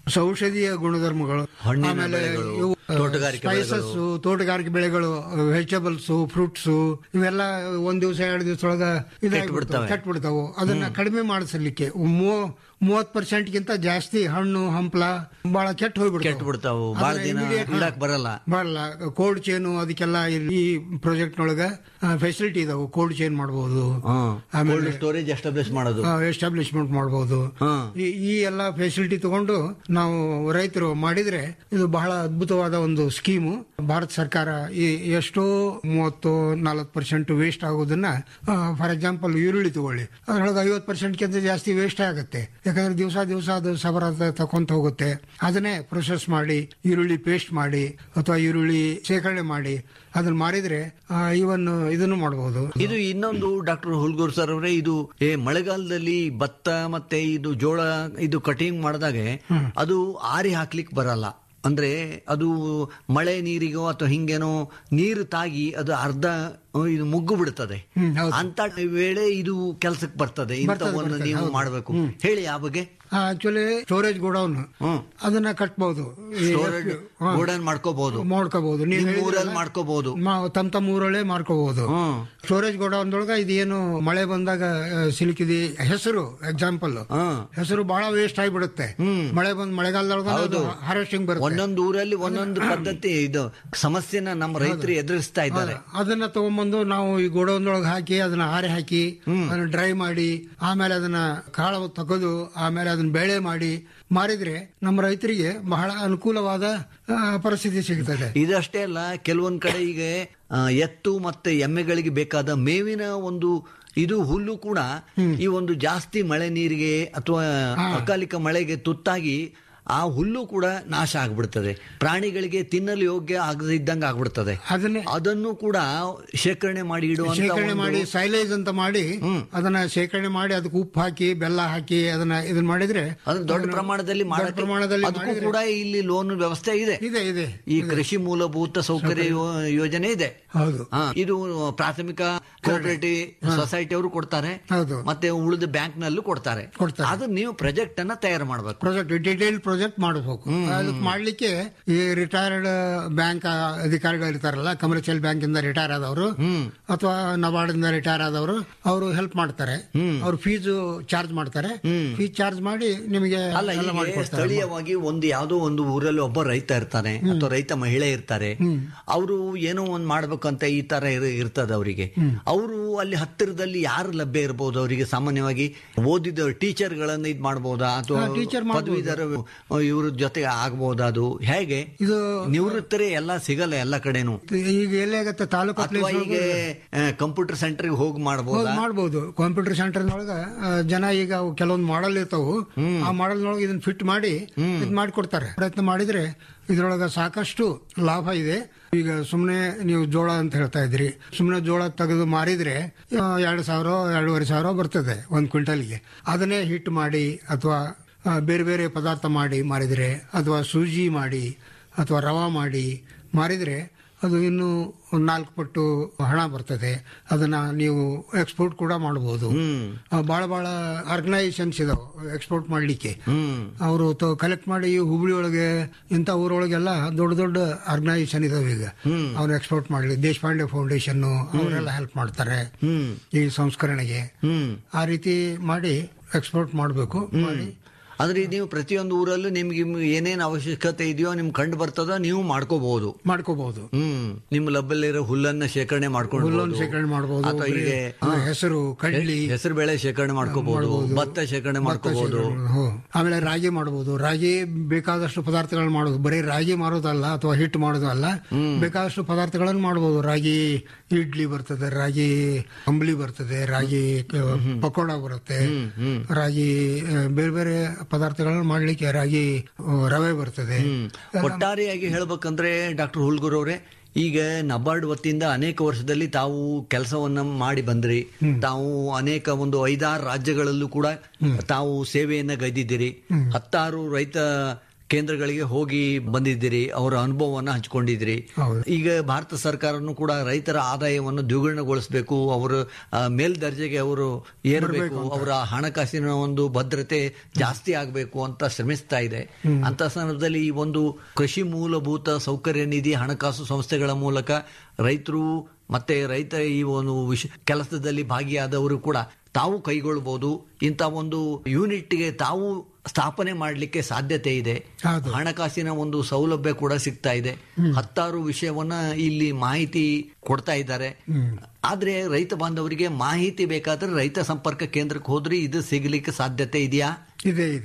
ಔಷಧೀಯ ಗುಣಧರ್ಮಗಳು ಹಣ್ಣಿನ ಆಮೇಲೆ ಬೆಳೆಗಳು, ಇವು ತೋಟಗಾರಿಕೆ ಸ್ಪೈಸಸ್ ತೋಟಗಾರಿಕೆ ಬೆಳೆಗಳು ವೆಜಿಟೇಬಲ್ಸ್ ಫ್ರೂಟ್ಸ್ ಇವೆಲ್ಲ ಒಂದ್ ದಿವಸ ಎರಡು ದಿವಸ ಒಳಗ ಕೆಟ್ಬಿಡ್ತವೆ. ಕೆಟ್ಟ ಬಿಡ್ತಾವು ಅದನ್ನ ಕಡಿಮೆ ಮಾಡಿಸಲಿಕ್ಕೆ ಮೂವತ್ ಪರ್ಸೆಂಟ್ ಗಿಂತ ಜಾಸ್ತಿ ಹಣ್ಣು ಹಂಪ್ಲ ಬಹಳ ಕೆಟ್ಟ ಹೋಗ್ಬಿಡ್ತಾವೆ ಕೆಟ್ಟು ಬಿಡ್ತಾವು ಬಹಳ ದಿನ ಇಡಕ್ ಬರಲ್ಲ ಬರಲ್ಲ ಕೋಲ್ಡ್ ಚೈನ್ ಅದಕ್ಕೆಲ್ಲ ಇಲ್ಲಿ ಈ ಪ್ರಾಜೆಕ್ಟ್ ನೊಳಗ ಫೆಸಿಲಿಟಿ ಇದಾವೆ ಕೋಲ್ಡ್ ಚೈನ್ ಮಾಡಬಹುದು ಕೋಲ್ಡ್ ಸ್ಟೋರೇಜ್ ಎಸ್ಟಾಬ್ಲಿಷ್ ಮಾಡೋದು ಎಸ್ಟಾಬ್ಲಿಷ್ಮೆಂಟ್ ಮಾಡಬಹುದು ಈ ಈ ಎಲ್ಲ ಫೆಸಿಲಿಟಿ ತಗೊಂಡು ನಾವು ರೈತರು ಮಾಡಿದ್ರೆ ಇದು ಬಹಳ ಅದ್ಭುತವಾದ ಒಂದು ಸ್ಕೀಮು ಭಾರತ ಸರ್ಕಾರ ಈ ಎಷ್ಟೋ ಮೂವತ್ತು ನಲವತ್ತು ಪರ್ಸೆಂಟ್ ವೇಸ್ಟ್ ಆಗೋದನ್ನ ಫಾರ್ ಎಕ್ಸಾಂಪಲ್ ಈರುಳ್ಳಿ ತಗೊಳ್ಳಿ ಅದ್ರೊಳಗೆ ಐವತ್ತು ಪರ್ಸೆಂಟ್ಗಿಂತ ಜಾಸ್ತಿ ವೇಸ್ಟ್ ಆಗುತ್ತೆ ಯಾಕಂದ್ರೆ ದಿವಸ ದಿವಸ ಅದು ಸಬರ ತಕೊಂತ ಹೋಗುತ್ತೆ ಅದನ್ನೇ ಪ್ರೊಸೆಸ್ ಮಾಡಿ ಈರುಳ್ಳಿ ಪೇಸ್ಟ್ ಮಾಡಿ ಅಥವಾ ಈರುಳ್ಳಿ ಶೇಖರಣೆ ಮಾಡಿ ಅದನ್ನ ಮಾರಿದ್ರೆ ಇವನ್ ಇದನ್ನು ಮಾಡಬಹುದು ಇದು ಇನ್ನೊಂದು ಡಾಕ್ಟರ್ ಹುಲ್ಗೂರ್ ಸರ್ ಅವರೇ ಇದು ಏ ಮಳೆಗಾಲದಲ್ಲಿ ಭತ್ತ ಮತ್ತೆ ಇದು ಜೋಳ ಇದು ಕಟಿಂಗ್ ಮಾಡಿದಾಗೆ ಅದು ಆರಿ ಹಾಕ್ಲಿಕ್ಕೆ ಬರಲ್ಲ ಅಂದ್ರೆ ಅದು ಮಳೆ ನೀರಿಗೋ ಅಥವಾ ಹಿಂಗೇನೋ ನೀರು ತಾಗಿ ಅದು ಅರ್ಧ ಇದು ಮುಗ್ಗು ಬಿಡ್ತದೆ ಅಂತ ವೇಳೆ ಇದು ಕೆಲಸಕ್ಕೆ ಬರ್ತದೆ ಇಂಥವನ್ನು ನೀವು ಮಾಡಬೇಕು ಹೇಳಿ ಆ ಬಗ್ಗೆ ಆಕ್ಚುಲಿ ಸ್ಟೋರೇಜ್ ಗೋಡೌನ್ ಅದನ್ನ ಕಟ್ಬಹುದು Storage ಗೋಡೌನ್ ಮಾಡ್ಕೋಬಹುದು ಮಾಡ್ಕೋಬಹುದು ನಿಮ್ ಊರಲ್ಲಿ ಮಾಡ್ಕೋಬಹುದು ತಮ್ಮ ತಮ್ಮ ಊರಲ್ಲೇ ಮಾಡ್ಕೋಬಹುದು ಸ್ಟೋರೇಜ್ ಗೋಡೌನ್ದೊಳಗ ಇದೇನು ಮಳೆ ಬಂದಾಗ ಆ, ಸಿಲುಕಿದಿ ಹೆಸರು ಎಕ್ಸಾಂಪಲ್ ಹೆಸರು ಬಹಳ ವೇಸ್ಟ್ ಆಗಿಬಿಡುತ್ತೆ ಮಳೆ ಬಂದ್ ಮಳೆಗಾಲದೊಳಗ ಹೌದು. ಹಾರ್ವೆಸ್ಟಿಂಗ್ ಬರುತ್ತೆ ಒಂದೊಂದು ಊರಲ್ಲಿ ಒಂದೊಂದು ಪದ್ಧತಿ ಇದು ಸಮಸ್ಯೆನ ನಮ್ಮ ರೈತರು ಎದುರಿಸ್ತಾ ಇದ್ದಾರೆ ಅದನ್ನ ತಗೊಂಬಂದು ನಾವು ಈ ಗೋಡೌನ್ದೊಳಗೆ ಹಾಕಿ ಅದನ್ನ ಹಾರೆ ಹಾಕಿ ಅದನ್ನ ಡ್ರೈ ಮಾಡಿ ಆಮೇಲೆ ಅದನ್ನ ಕಾಳು ತೆಗೆದು ಆಮೇಲೆ ಅದನ್ನ ಬೇಳೆ ಮಾಡಿ ಮಾರಿದ್ರೆ ನಮ್ಮ ರೈತರಿಗೆ ಬಹಳ ಅನುಕೂಲವಾದ ಆ, ಪರಿಸ್ಥಿತಿ ಸಿಗ್ತದೆ ಇದಷ್ಟೇ ಅಲ್ಲ ಕೆಲವೊಂದ್ ಕಡೆ ಈಗ ಆ, ಎತ್ತು ಮತ್ತೆ ಎಮ್ಮೆಗಳಿಗೆ ಬೇಕಾದ ಮೇವಿನ ಒಂದು ಇದು ಹುಲ್ಲು ಕೂಡ ಈ ಒಂದು ಜಾಸ್ತಿ ಮಳೆ ನೀರಿಗೆ ಅಥವಾ ಅಕಾಲಿಕ ಮಳೆಗೆ ತುತ್ತಾಗಿ ಆ ಹುಲ್ಲು ಕೂಡ ನಾಶ ಆಗ್ಬಿಡ್ತದೆ ಪ್ರಾಣಿಗಳಿಗೆ ತಿನ್ನಲು ಯೋಗ್ಯ ಆಗದಿದ್ದಂಗೆ ಆಗ್ಬಿಡ್ತದೆ ಅದನ್ನೇ ಅದನ್ನು ಕೂಡ ಶೇಖರಣೆ ಮಾಡಿ ಇಡುವಂತ ಶೇಖರಣೆ ಒಂದು- ಮಾಡಿ ಸೈಲೇಜ್ ಅಂತ ಮಾಡಿ ಅದನ್ನ ಶೇಖರಣೆ ಮಾಡಿ ಅದಕ್ಕೆ ಉಪ್ಪು ಹಾಕಿ ಬೆಲ್ಲ ಹಾಕಿ ಅದನ್ನ ಇದನ್ನ ಮಾಡಿದ್ರೆ ಅದನ್ನ ದೊಡ್ಡ ಅದನ್ನ ಪ್ರಮಾಣದಲ್ಲಿ ದೊಡ್ಡ ಮಾಡಕ್ಕೆ- ಪ್ರಮಾಣದಲ್ಲಿ ಅದಕ್ಕೂ ಮಾಡಿದ್ರೆ- ಕೂಡ ಇಲ್ಲಿ ಲೋನ್ ವ್ಯವಸ್ಥೆ ಇದೆ ಇದೆ ಇದೆ ಈ ಕೃಷಿ ಮೂಲಭೂತ ಸೌಕರ್ಯ ಯೋ- ಯೋಜನೆ ಇದೆ ಹೌದು ಹಾ, ಇದು ಪ್ರಾಥಮಿಕ ಕೋಆಪರೇಟಿವ್ ಸೊಸೈಟಿ ಅವರು ಕೊಡ್ತಾರೆ ಹೌದು ಮತ್ತೆ ಉಳಿದ ಬ್ಯಾಂಕ್ ನಲ್ಲೂ ಕೊಡ್ತಾರೆ ಅದು ನೀವು ಪ್ರಾಜೆಕ್ಟ್ ಅನ್ನ ತಯಾರು ಮಾಡಬೇಕು ಪ್ರಾಜೆಕ್ಟ್ ಡೀಟೇಲ್ ಪ್ರಾಜೆಕ್ಟ್ ಮಾಡಬೇಕು ಅದಕ್ಕೆ ಮಾಡ್ಲಿಕ್ಕೆ ಈ ರಿಟೈರ್ಡ್ ಬ್ಯಾಂಕ್ ಅಧಿಕಾರಿಗಳು ಇರ್ತಾರಲ್ಲ ಕಮರ್ಷಿಯಲ್ ಬ್ಯಾಂಕ್ ಇಂದ ರಿಟೈರ್ ಆದವರು ಅಥವಾ ನಬಾರ್ಡ್ ಇಂದ ರಿಟೈರ್ ಆದವರು ಅವರು ಹೆಲ್ಪ್ ಮಾಡ್ತಾರೆ ಅವ್ರು ಫೀಸ್ ಚಾರ್ಜ್ ಮಾಡ್ತಾರೆ ಫೀಸ್ ಚಾರ್ಜ್ ಮಾಡಿ ನಿಮಗೆ ಅಲ್ಲ ಎಲ್ಲ ಹೀಗೆ ಮಾಡಿಕೊಡ್ತಾರೆ ಸ್ಥಳೀಯವಾಗಿ ಒಂದು ಯಾವುದೋ ಒಂದು ಊರಲ್ಲಿ ಒಬ್ಬ ರೈತ ಇರ್ತಾನೆ ಅಥವಾ ರೈತ ಮಹಿಳೆ ಇರ್ತಾರೆ ಅವರು ಏನೋ ಒಂದು ಮಾಡ್ಬೇಕಂತ ಈ ತರ ಇರ್- ಇರ್ತದೆ ಅವರಿಗೆ ಅವರು ಅಲ್ಲಿ ಹತ್ತಿರದಲ್ಲಿ ಯಾರು ಲಭ್ಯ ಇರಬಹುದು ಅವರಿಗೆ ಸಾಮಾನ್ಯವಾಗಿ ಓದಿದ ಟೀಚರ್ ಗಳನ್ನ ಇದ್ ಮಾಡಬಹುದಾ ಅಥವಾ ಹಾ, teacher ಮಾಡ್ಬೋದು. ಪದವೀಧರ ಇವ್ರ ಜೊತೆಗೆ ಆಗ್ಬಹುದಾ ಅದು ಹೇಗೆ ಇದು ನಿವೃತ್ತರೇ ಎಲ್ಲ ಸಿಗಲ್ಲ ಎಲ್ಲ ಕಡೆನು ಈಗ ಎಲ್ಲೇ ಆಗತ್ತೆ ತಾಲೂಕು ಅಥವಾ ಈಗ ಕಂಪ್ಯೂಟರ್ ಸೆಂಟರ್ಗೆ ಹೋಗಿ ಮಾಡಬಹುದಾ ಮಾಡಬಹುದು ಕಂಪ್ಯೂಟರ್ ಸೆಂಟರ್ನೊಳಗ ಆ, ಜನ ಈಗ ಅವು ಕೆಲವೊಂದು ಮಾಡಲ್ ಇರ್ತಾವು ಆ ಮಾಡಲ್ನೊಳಗೆ ಇದನ್ನ ಫಿಟ್ ಮಾಡಿ ಇದು ಮಾಡಿಕೊಡ್ತಾರೆ ಪ್ರಯತ್ನ ಮಾಡಿದ್ರೆ ಇದ್ರೊಳಗ ಸಾಕಷ್ಟು ಲಾಭ ಇದೆ ಈಗ ಸುಮ್ಮನೆ ನೀವು ಜೋಳ ಅಂತ ಹೇಳ್ತಾ ಇದ್ರಿ ಸುಮ್ಮನೆ ಜೋಳ ತೆಗೆದು ಮಾರಿದ್ರೆ ಆ, ಎರಡು ಸಾವಿರ ಎರಡೂವರೆ ಸಾವಿರ ಬರ್ತದೆ ಒಂದು ಕ್ವಿಂಟಲ್ಗೆ ಅದನ್ನೇ ಹಿಟ್ ಮಾಡಿ ಅಥವಾ ಆ, ಬೇರೆ ಬೇರೆ ಪದಾರ್ಥ ಮಾಡಿ ಮಾರಿದ್ರೆ ಅಥವಾ ಸೂಜಿ ಮಾಡಿ ಅಥವಾ ರವಾ ಮಾಡಿ ಮಾರಿದ್ರೆ ಅದು ಇನ್ನೂ ಒಂದು ನಾಲ್ಕು ಪಟ್ಟು ಹಣ ಬರ್ತದೆ ಅದನ್ನ ನೀವು ಎಕ್ಸ್ಪೋರ್ಟ್ ಕೂಡ ಮಾಡಬಹುದು ಬಹಳ ಬಹಳ ಆರ್ಗನೈಸೇಷನ್ಸ್ ಇದಾವೆ ಎಕ್ಸ್ಪೋರ್ಟ್ ಮಾಡ್ಲಿಕ್ಕೆ ಅವರು ಕಲೆಕ್ಟ್ ಮಾಡಿ ಹುಬ್ಳಿ ಒಳಗೆ ಇಂಥ ಊರೊಳಗೆಲ್ಲ ದೊಡ್ಡ ದೊಡ್ಡ ಆರ್ಗನೈಸೇಷನ್ ಇದಾವೆ ಈಗ ಅವ್ರು ಎಕ್ಸ್ಪೋರ್ಟ್ ಮಾಡ್ಲಿ ದೇಶಪಾಂಡೆ ಫೌಂಡೇಶನ್ ಅವರೆಲ್ಲ ಹೆಲ್ಪ್ ಮಾಡ್ತಾರೆ ಈ ಸಂಸ್ಕರಣೆಗೆ ಆ ರೀತಿ ಮಾಡಿ ಎಕ್ಸ್ಪೋರ್ಟ್ ಮಾಡಬೇಕು ಮಾಡಿ ಅಂದ್ರೆ ನೀವು ಪ್ರತಿಯೊಂದು ಊರಲ್ಲೂ ನಿಮ್ಗೆ ಏನೇನ್ ಅವಶ್ಯಕತೆ ಇದೆಯೋ ನಿಮ್ ಕಂಡು ಬರ್ತದೋ ನೀವು ಮಾಡ್ಕೋಬಹುದು ಮಾಡ್ಕೋಬಹುದು ಹ್ಮ್ ನಿಮ್ಮ ಲಭ್ಯಲ್ಲಿರೋ ಹುಲ್ಲನ್ನ ಶೇಖರಣೆ ಮಾಡ್ಕೊಂಡು ಹುಲ್ಲನ್ನು ಶೇಖರಣೆ ಮಾಡಬಹುದು ಅಥವಾ ಈಗ ಹೆಸರು ಕಡ್ಲಿ ಹೆಸರು ಬೇಳೆ ಶೇಖರಣೆ ಮಾಡ್ಕೋಬಹುದು ಭತ್ತ ಶೇಖರಣೆ ಮಾಡ್ಕೋಬಹುದು ಹ್ಮ್. ಆಮೇಲೆ ರಾಗಿ ಮಾಡಬಹುದು ರಾಗಿ ಬೇಕಾದಷ್ಟು ಪದಾರ್ಥಗಳನ್ನ ಮಾಡೋದು ಬರೀ ರಾಗಿ ಮಾರೋದಲ್ಲ ಅಥವಾ ಹಿಟ್ಟು ಮಾಡೋದು ಅಲ್ಲ ಬೇಕಾದಷ್ಟು ಪದಾರ್ಥಗಳನ್ನು ಮಾಡಬಹುದು ರಾಗಿ ಇಡ್ಲಿ ಬರ್ತದೆ ರಾಗಿ ಅಂಬ್ಲಿ ಬರ್ತದೆ ರಾಗಿ ಕ- ಪಕೋಡ ಬರುತ್ತೆ ರಾಗಿ ಆ, ಬೇರೆ ಬೇರೆ ಪದಾರ್ಥಗಳನ್ನ ಮಾಡ್ಲಿಕ್ಕೆ ರಾಗಿ ಆ, ರವೆ ಬರ್ತದೆ ಒಟ್ಟಾರೆಯಾಗಿ ಹೇಳ್ಬೇಕಂದ್ರೆ ಡಾಕ್ಟರ್ ಹುಲ್ಗೂರ್ ಅವರೇ ಈಗ ನಬಾರ್ಡ್ ವತಿಯಿಂದ ಅನೇಕ ವರ್ಷದಲ್ಲಿ ತಾವು ಕೆಲಸವನ್ನ ಮಾಡಿ ಬಂದ್ರಿ ತಾವು ಅನೇಕ ಒಂದು ಐದಾರು ರಾಜ್ಯಗಳಲ್ಲೂ ಕೂಡ ತಾವು ಸೇವೆಯನ್ನ ಗೈದಿದ್ದೀರಿ ಹತ್ತಾರು ರೈತ ಕೇಂದ್ರಗಳಿಗೆ ಹೋಗಿ ಬಂದಿದ್ದೀರಿ ಅವರ ಅನುಭವವನ್ನ ಹಂಚಿಕೊಂಡಿದ್ದೀರಿ ಈಗ ಭಾರತ ಸರ್ಕಾರನು ಕೂಡ ರೈತರ ಆದಾಯವನ್ನು ದ್ವಿಗುಣಗೊಳಿಸಬೇಕು ಅವರ ಆ, ಮೇಲ್ದರ್ಜೆಗೆ ಅವರು ಏರಬೇಕು ಅವರ ಹಣಕಾಸಿನ ಒಂದು ಭದ್ರತೆ ಜಾಸ್ತಿ ಆಗಬೇಕು ಅಂತ ಶ್ರಮಿಸ್ತಾ ಇದೆ ಅಂತ ಸಂದರ್ಭದಲ್ಲಿ ಈ ಒಂದು ಕೃಷಿ ಮೂಲಭೂತ ಸೌಕರ್ಯ ನಿಧಿ ಹಣಕಾಸು ಸಂಸ್ಥೆಗಳ ಮೂಲಕ ರೈತರು ಮತ್ತೆ ರೈತ ಈ ಒಂದು ವಿಷ ಕೆಲಸದಲ್ಲಿ ಭಾಗಿಯಾದವರು ಕೂಡ ತಾವು ಕೈಗೊಳ್ಳಬಹುದು ಇಂಥ ಒಂದು ಯೂನಿಟ್ಗೆ ತಾವು ಸ್ಥಾಪನೆ ಮಾಡಲಿಕ್ಕೆ ಸಾಧ್ಯತೆ ಇದೆ ಹಣಕಾಸಿನ ಒಂದು ಸೌಲಭ್ಯ ಕೂಡ ಸಿಗ್ತಾ ಇದೆ ಹತ್ತಾರು ವಿಷಯವನ್ನ ಇಲ್ಲಿ ಮಾಹಿತಿ ಕೊಡ್ತಾ ಇದ್ದಾರೆ ಆದ್ರೆ ರೈತ ಬಾಂಧವರಿಗೆ ಮಾಹಿತಿ ಬೇಕಾದ್ರೆ ರೈತ ಸಂಪರ್ಕ ಕೇಂದ್ರಕ್ಕೆ ಹೋದ್ರೆ ಇದು ಸಿಗಲಿಕ್ಕೆ ಸಾಧ್ಯತೆ ಇದೆಯಾ ಇದೆ ಇದೆ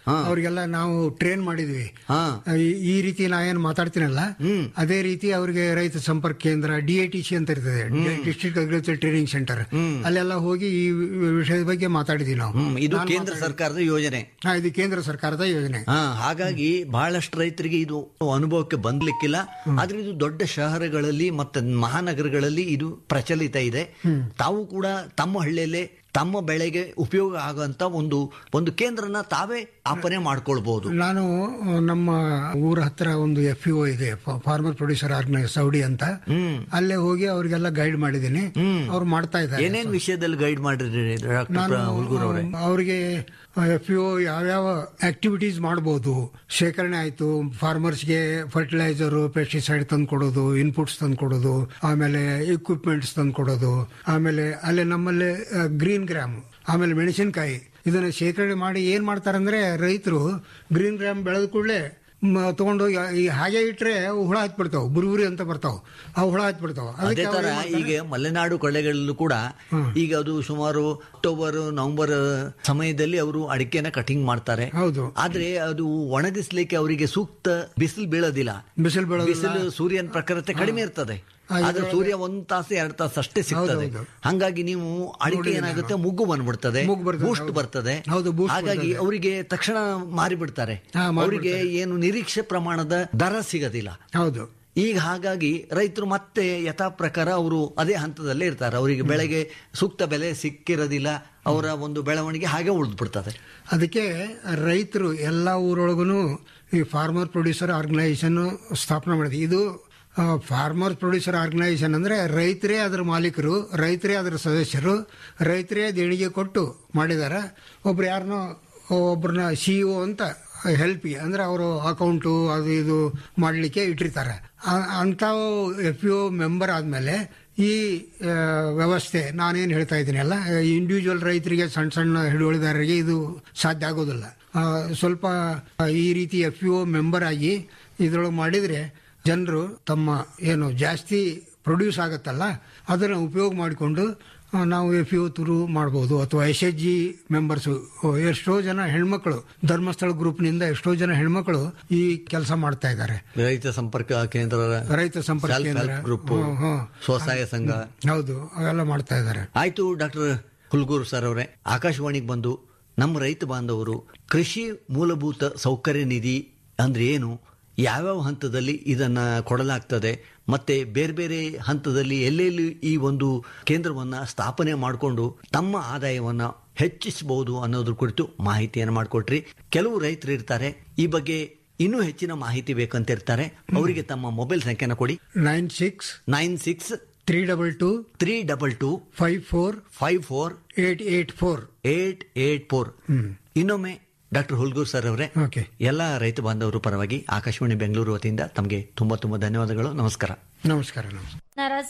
ಅವ್ರಿಗೆಲ್ಲ ನಾವು ಟ್ರೈನ್ ಮಾಡಿದ್ವಿ ಈ- ಈ ರೀತಿ ನಾ ಏನ್ ಮಾತಾಡ್ತೀನಲ್ಲ ಅದೇ ರೀತಿ ಅವ್ರಿಗೆ ರೈತ ಸಂಪರ್ಕ ಕೇಂದ್ರ ಡಿ ಐ ಟಿ ಸಿ ಅಂತ ಇರ್ತದೆ ಡಿಸ್ಟ್ರಿಕ್ಟ್ ಅಗ್ರಿಕಲ್ಚರ್ ಟ್ರೈನಿಂಗ್ ಸೆಂಟರ್ ಅಲ್ಲೆಲ್ಲ ಹೋಗಿ ಈ ವಿಷಯದ ಬಗ್ಗೆ ಮಾತಾಡಿದ್ವಿ ನಾವು ಹ್ಮ್, ಇದು ನಾನ್ ಕೇಂದ್ರ ಮಾತಾಡಿದ್ವಿ. ಸರ್ಕಾರದ ಯೋಜನೆ ಹಾ, ಇದು ಕೇಂದ್ರ ಸರ್ಕಾರದ ಯೋಜನೆ ಹಾ ಹಾಗಾಗಿ ಬಹಳಷ್ಟು ರೈತರಿಗೆ ಇದು ಅನುಭವಕ್ಕೆ ಬಂದ್ಲಿಕ್ಕಿಲ್ಲ ಆದ್ರೆ ಇದು ದೊಡ್ಡ ಶಹರಗಳಲ್ಲಿ ಮತ್ತೆ ಮಹಾನಗರಗಳಲ್ಲಿ ಇದು ಪ್ರಚಲಿತ ಇದೆ ತಾವು ಕೂಡ ತಮ್ಮ ಹಳ್ಳಿಯಲ್ಲೇ ತಮ್ಮ ಬೆಳೆಗೆ ಉಪಯೋಗ ಆಗುವಂತ ಒಂದು ಒಂದು ಕೇಂದ್ರನ ತಾವೇ ಸ್ಥಾಪನೆ ಮಾಡ್ಕೊಳ್ಬಹುದು ನಾನು ಆ, ನಮ್ಮ ಊರ ಹತ್ರ ಒಂದು ಎಫ್ ಇ ಇದೆ ಫಾರ್ಮರ್ ಪ್ರೊಡ್ಯೂಸರ್ ಆರ್ಗನೈಸ್ ಸೌಡಿ ಅಂತ ಅಲ್ಲೇ ಹೋಗಿ ಅವ್ರಿಗೆಲ್ಲ ಗೈಡ್ ಮಾಡಿದ್ದೀನಿ ಅವ್ರು ಮಾಡ್ತಾ ಇದ್ದಾರೆ ಏನೇನ್ ವಿಷಯದಲ್ಲಿ ಗೈಡ್ ಮಾಡಿದ್ರಿ ಡಾಕ್ಟರ್ ನಾನು ಹುಲ್ಗೂರ್ ಅವರೇ ಅವರಿಗೆ ಎಫ್ ಯು ಯಾವ್ಯಾವ ಆಕ್ಟಿವಿಟೀಸ್ ಮಾಡಬಹುದು ಶೇಖರಣೆ ಆಯ್ತು ಫಾರ್ಮರ್ಸ್ಗೆ ಫರ್ಟಿಲೈಸರ್ ಪೆಸ್ಟಿಸೈಡ್ ತಂದು ಕೊಡೋದು ಇನ್ಪುಟ್ಸ್ ತಂದು ಕೊಡೋದು ಆಮೇಲೆ ಇಕ್ವಿಪ್ಮೆಂಟ್ಸ್ ತಂದು ಕೊಡೋದು ಆಮೇಲೆ ಅಲ್ಲೇ ನಮ್ಮಲ್ಲಿ ಗ್ರೀನ್ ಗ್ರಾಮ್ ಆಮೇಲೆ ಮೆಣಸಿನಕಾಯಿ ಇದನ್ನ ಶೇಖರಣೆ ಮಾಡಿ ಏನ್ ಮಾಡ್ತಾರಂದ್ರೆ ರೈತರು ಗ್ರೀನ್ ಗ್ರಾಮ್ ಬೆಳೆದ ಕೂಡಲೇ ತಗೊಂಡೋಗಿ ಈ ಹಾಗೆ ಇಟ್ರೆ ಅವು ಹುಳ ಹತ್ಬಿಡ್ತಾವ ಬುರುಬುರಿ ಅಂತ ಬರ್ತಾವ ಆ ಹುಳ ಹತ್ಬಿಡ್ತಾವ ಅದೇ ಅದಕ್ಕೆ ಅವ್ರು ತರ ಏನ್ ಮಾಡ್ತಾರೆ? ಈಗ ಮಲೆನಾಡು ಕಳೆಗಳಲ್ಲೂ ಕೂಡ ಈಗ ಅದು ಸುಮಾರು ಅಕ್ಟೋಬರ್ ನವೆಂಬರ್ ಸಮಯದಲ್ಲಿ ಅವರು ಅಡಿಕೆನ ಕಟಿಂಗ್ ಮಾಡ್ತಾರೆ ಹೌದು ಆದ್ರೆ ಅದು ಒಣಗಿಸ್ಲಿಕ್ಕೆ ಅವರಿಗೆ ಸೂಕ್ತ ಬಿಸಿಲು ಬೀಳೋದಿಲ್ಲ ಬಿಸಿಲು ಬೀಳೋದಿಲ್ಲ. ಬಿಸಿಲು ಸೂರ್ಯನ ಪ್ರಖರತೆ ಕಡಿಮೆ ಇರ್ತದೆ ಆ, ಆದ್ರೆ ಇದ್ರೊಳಗೆ- ಸೂರ್ಯ ಒಂದ್ ತಾಸು ಎರಡು ತಾಸು ಅಷ್ಟೇ ಸಿಗ್ತದೆ ಹೌದು, ಹೌದು. ಹಂಗಾಗಿ ನೀವು ಅಡಿಕೆ ನೋಡಿದ್ದೀನಿ ಏನಾಗುತ್ತೆ ನಾನು. ಮುಗ್ಗು ಬಂದ್ಬಿಡ್ತದೆ ಮುಗ್ಗು ಬರ್ತದೆ, ಬೂಸ್ಟ್ ಹೌದು. ಬರ್ತದೆ ಹೌದು, boost ಹಾಗಾಗಿ ಬರ್ತದೆ. ಅವರಿಗೆ ತಕ್ಷಣ ಮಾರಿಬಿಡ್ತಾರೆ ಹಾ, ಅವರಿಗೆ ಮಾರಿಬಿಡ್ತಾರೆ. ಏನು ನಿರೀಕ್ಷೆ ಪ್ರಮಾಣದ ದರ ಸಿಗೋದಿಲ್ಲ ಹೌದು ಈಗ ಹಾಗಾಗಿ ರೈತರು ಮತ್ತೆ ಯಥಾ ಪ್ರಕಾರ ಅವರು ಅದೇ ಹಂತದಲ್ಲೇ ಇರ್ತಾರೆ ಅವರಿಗೆ ಬೆಳೆಗೆ ಸೂಕ್ತ ಬೆಲೆ ಸಿಕ್ಕಿರೋದಿಲ್ಲ ಅವರ ಒಂದು ಬೆಳವಣಿಗೆ ಹಾಗೆ ಉಳಿದ್ಬಿಡ್ತದೆ ಅದಕ್ಕೆ ರೈತರು ಎಲ್ಲ ಊರೊಳಗೂ ಈ ಫಾರ್ಮರ್ ಪ್ರೊಡ್ಯೂಸರ್ ಆರ್ಗನೈಸೇಷನ್ ಸ್ಥಾಪನೆ ಮಾಡಿದೆ ಇದು ಫಾರ್ಮರ್ ಪ್ರೊಡ್ಯೂಸರ್ ಆರ್ಗನೈಸೇಷನ್ ಅಂದ್ರೆ ರೈತರೇ ಅದರ ಮಾಲೀಕರು ರೈತರೇ ಅದರ ಸದಸ್ಯರು ರೈತರೇ ದೇಣಿಗೆ ಕೊಟ್ಟು ಮಾಡಿದಾರೆ ಒಬ್ರು ಯಾರನ್ನೋ ಒಬ್ಬರನ್ನ ಸಿಇಒ ಅಂತ ಹೆಲ್ಪ್ ಅಂದ್ರೆ ಅವರು ಅಕೌಂಟು ಅದು ಇದು ಮಾಡಲಿಕ್ಕೆ ಇಟ್ಟಿರ್ತಾರೆ ಆ- ಅಂತ ಎಫ್ ಯು ಮೆಂಬರ್ ಆದ್ಮೇಲೆ ಈ ಆ, ವ್ಯವಸ್ಥೆ ನಾನೇನು ಹೇಳ್ತಾ ಇದ್ದೀನಿ ಅಲ್ಲ ಇಂಡಿವಿಜುವಲ್ ರೈತರಿಗೆ ಸಣ್ಣ ಸಣ್ಣ ಹಿಡುವಳಿದಾರರಿಗೆ ಇದು ಸಾಧ್ಯ ಆಗೋದಿಲ್ಲ ಆ, ಸ್ವಲ್ಪ ಈ ರೀತಿ ಎಫ್ ಯು ಮೆಂಬರ್ ಆಗಿ ಇದ್ರೊಳಗೆ ಮಾಡಿದ್ರೆ ಜನರು ತಮ್ಮ ಏನು ಜಾಸ್ತಿ ಪ್ರೊಡ್ಯೂಸ್ ಆಗತ್ತಲ್ಲ ಅದನ್ನು ಉಪಯೋಗ ಮಾಡಿಕೊಂಡು ಆ, ನಾವು ಎಫ್ ಯು ತುರು ಮಾಡ್ಬೋದು ಅಥವಾ ಎಸ್ ಎಚ್ ಜಿ ಮೆಂಬರ್ಸ್ ಎಷ್ಟೋ ಜನ ಹೆಣ್ಮಕ್ಳು ಧರ್ಮಸ್ಥಳ ಗ್ರೂಪ್ನಿಂದ ಎಷ್ಟೋ ಜನ ಹೆಣ್ಮಕ್ಳು ಈ ಕೆಲಸ ಮಾಡ್ತಾ ಇದ್ದಾರೆ ರೈತ ಸಂಪರ್ಕ ಕೇಂದ್ರ ರೈತ ಸಂಪರ್ಕ Self ಕೇಂದ್ರ help group, ಹ್ಮ್, ಹ್ಮ್. ಸ್ವಸಹಾಯ ಸಂಘ ಹೌದು ಅವೆಲ್ಲ ಮಾಡ್ತಾ ಇದ್ದಾರೆ ಆಯ್ತು ಡಾಕ್ಟರ್ ಹುಲ್ಗೂರು ಸರ್ ಅವರೇ ಆಕಾಶವಾಣಿಗೆ ಬಂದು ನಮ್ಮ ರೈತ ಬಾಂಧವರು ಕೃಷಿ ಮೂಲಭೂತ ಸೌಕರ್ಯ ನಿಧಿ ಅಂದ್ರೆ ಏನು ಯಾವ್ಯಾವ ಹಂತದಲ್ಲಿ ಇದನ್ನ ಕೊಡಲಾಗ್ತದೆ ಮತ್ತೆ ಬೇರೆ ಬೇರೆ ಹಂತದಲ್ಲಿ ಎಲ್ಲೆಲ್ಲಿ ಈ ಒಂದು ಕೇಂದ್ರವನ್ನ ಸ್ಥಾಪನೆ ಮಾಡಿಕೊಂಡು ತಮ್ಮ ಆದಾಯವನ್ನ ಹೆಚ್ಚಿಸಬಹುದು ಅನ್ನೋದ್ರ ಕುರಿತು ಮಾಹಿತಿಯನ್ನು ಮಾಡಿಕೊಟ್ರಿ ಕೆಲವು ರೈತರು ಇರ್ತಾರೆ ಈ ಬಗ್ಗೆ ಇನ್ನೂ ಹೆಚ್ಚಿನ ಮಾಹಿತಿ ಬೇಕಂತ ಇರ್ತಾರೆ ಅವರಿಗೆ ತಮ್ಮ ಮೊಬೈಲ್ ಸಂಖ್ಯೆನ ಕೊಡಿ nine six nine six three double two three double two five four five four eight eight four eight eight four ಇನ್ನೊಮ್ಮೆ ಡಾಕ್ಟರ್ ಹುಲ್ಗೂರ್ ಸರ್ ಅವರೇ ಓಕೆ ಎಲ್ಲ ರೈತ ಬಾಂಧವರು ಪರವಾಗಿ ಆಕಾಶವಾಣಿ ಬೆಂಗಳೂರು ವತಿಯಿಂದ ತಮಗೆ ತುಂಬಾ ತುಂಬಾ ಧನ್ಯವಾದಗಳು ನಮಸ್ಕಾರ ನಮಸ್ಕಾರ ನಮಸ್ಕಾರ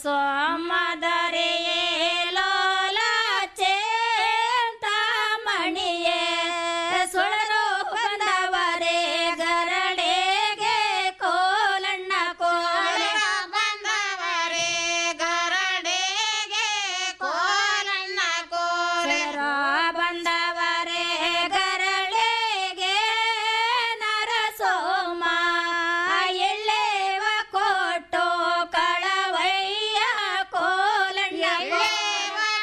ನರಸೋಮದರೆಯೇ ಲೋಲ ಚೇಂತಾಮಣಿಯೇ ಸುಳರು ಬಂದವರೇ ಗರಡೆಗೆ ಕೋಲಣ್ಣ ಕೋಲ ಬಂದವರೇ ಗರಡೆಗೆ ಕೋಲಣ್ಣ ಕೋಲ ಬಂದವರೇ ಗರಳೆಗೆ ನರಸೋಮ ಎಳ್ಳೆವ ಕೊಟ್ಟು ಕಳವಯ್ಯ ಕೋಲಣ್ಣ ಎಳ್ಳೆವ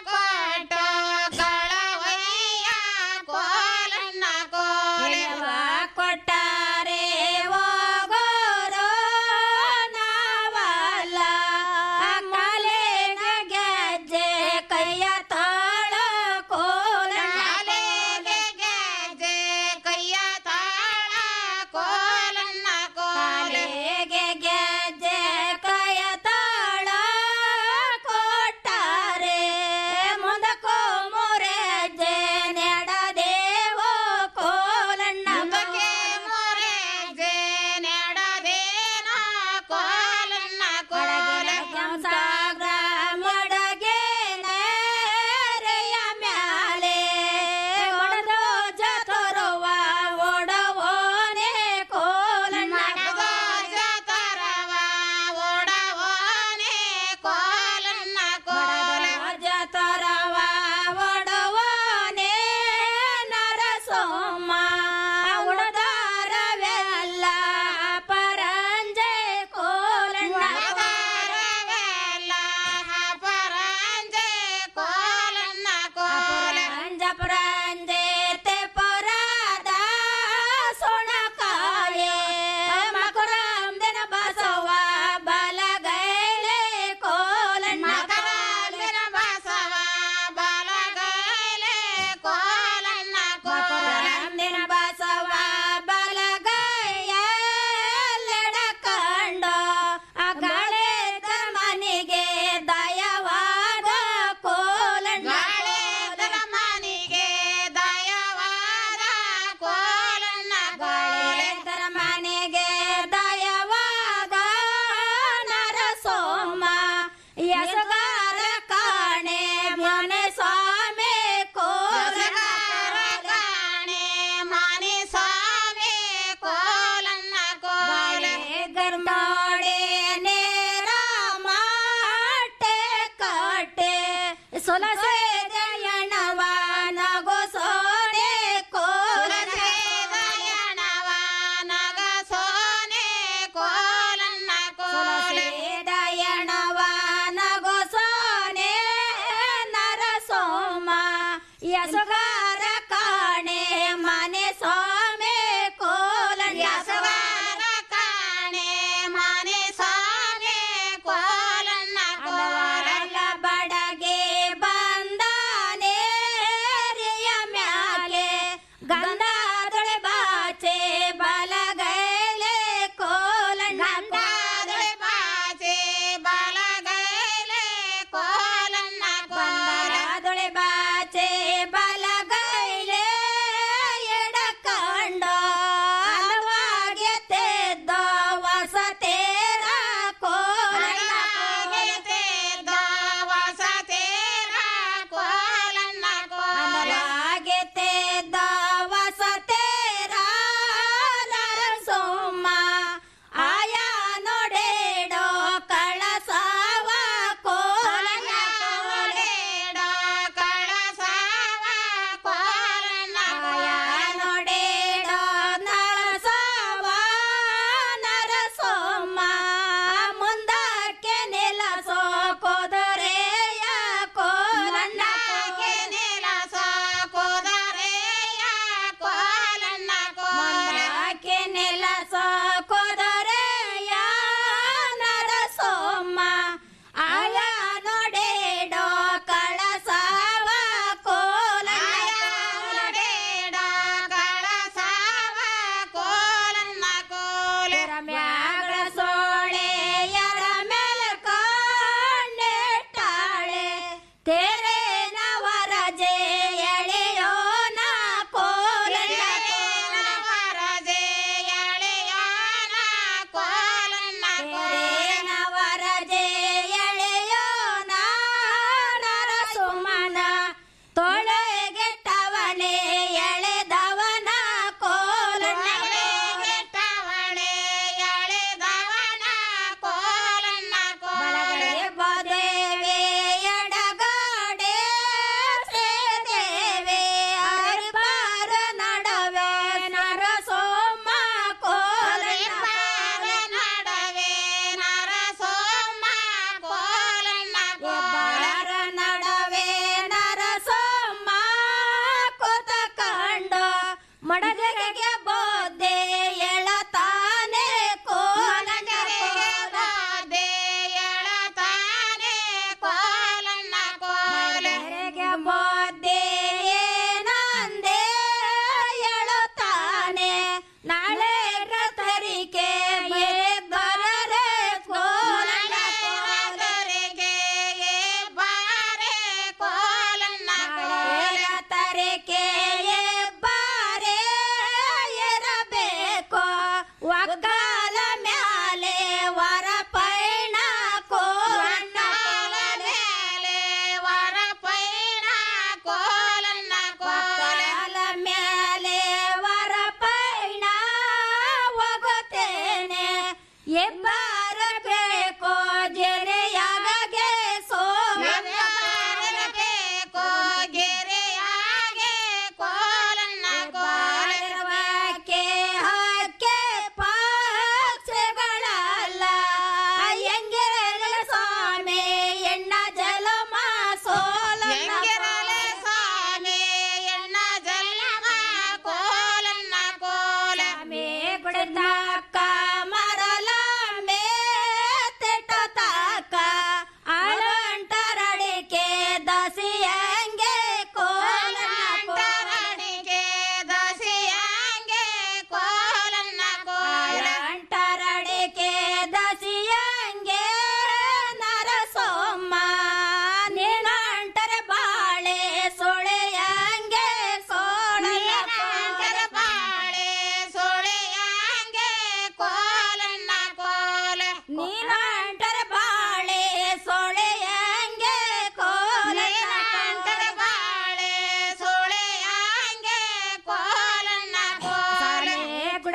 ಎಬ್ಬಾ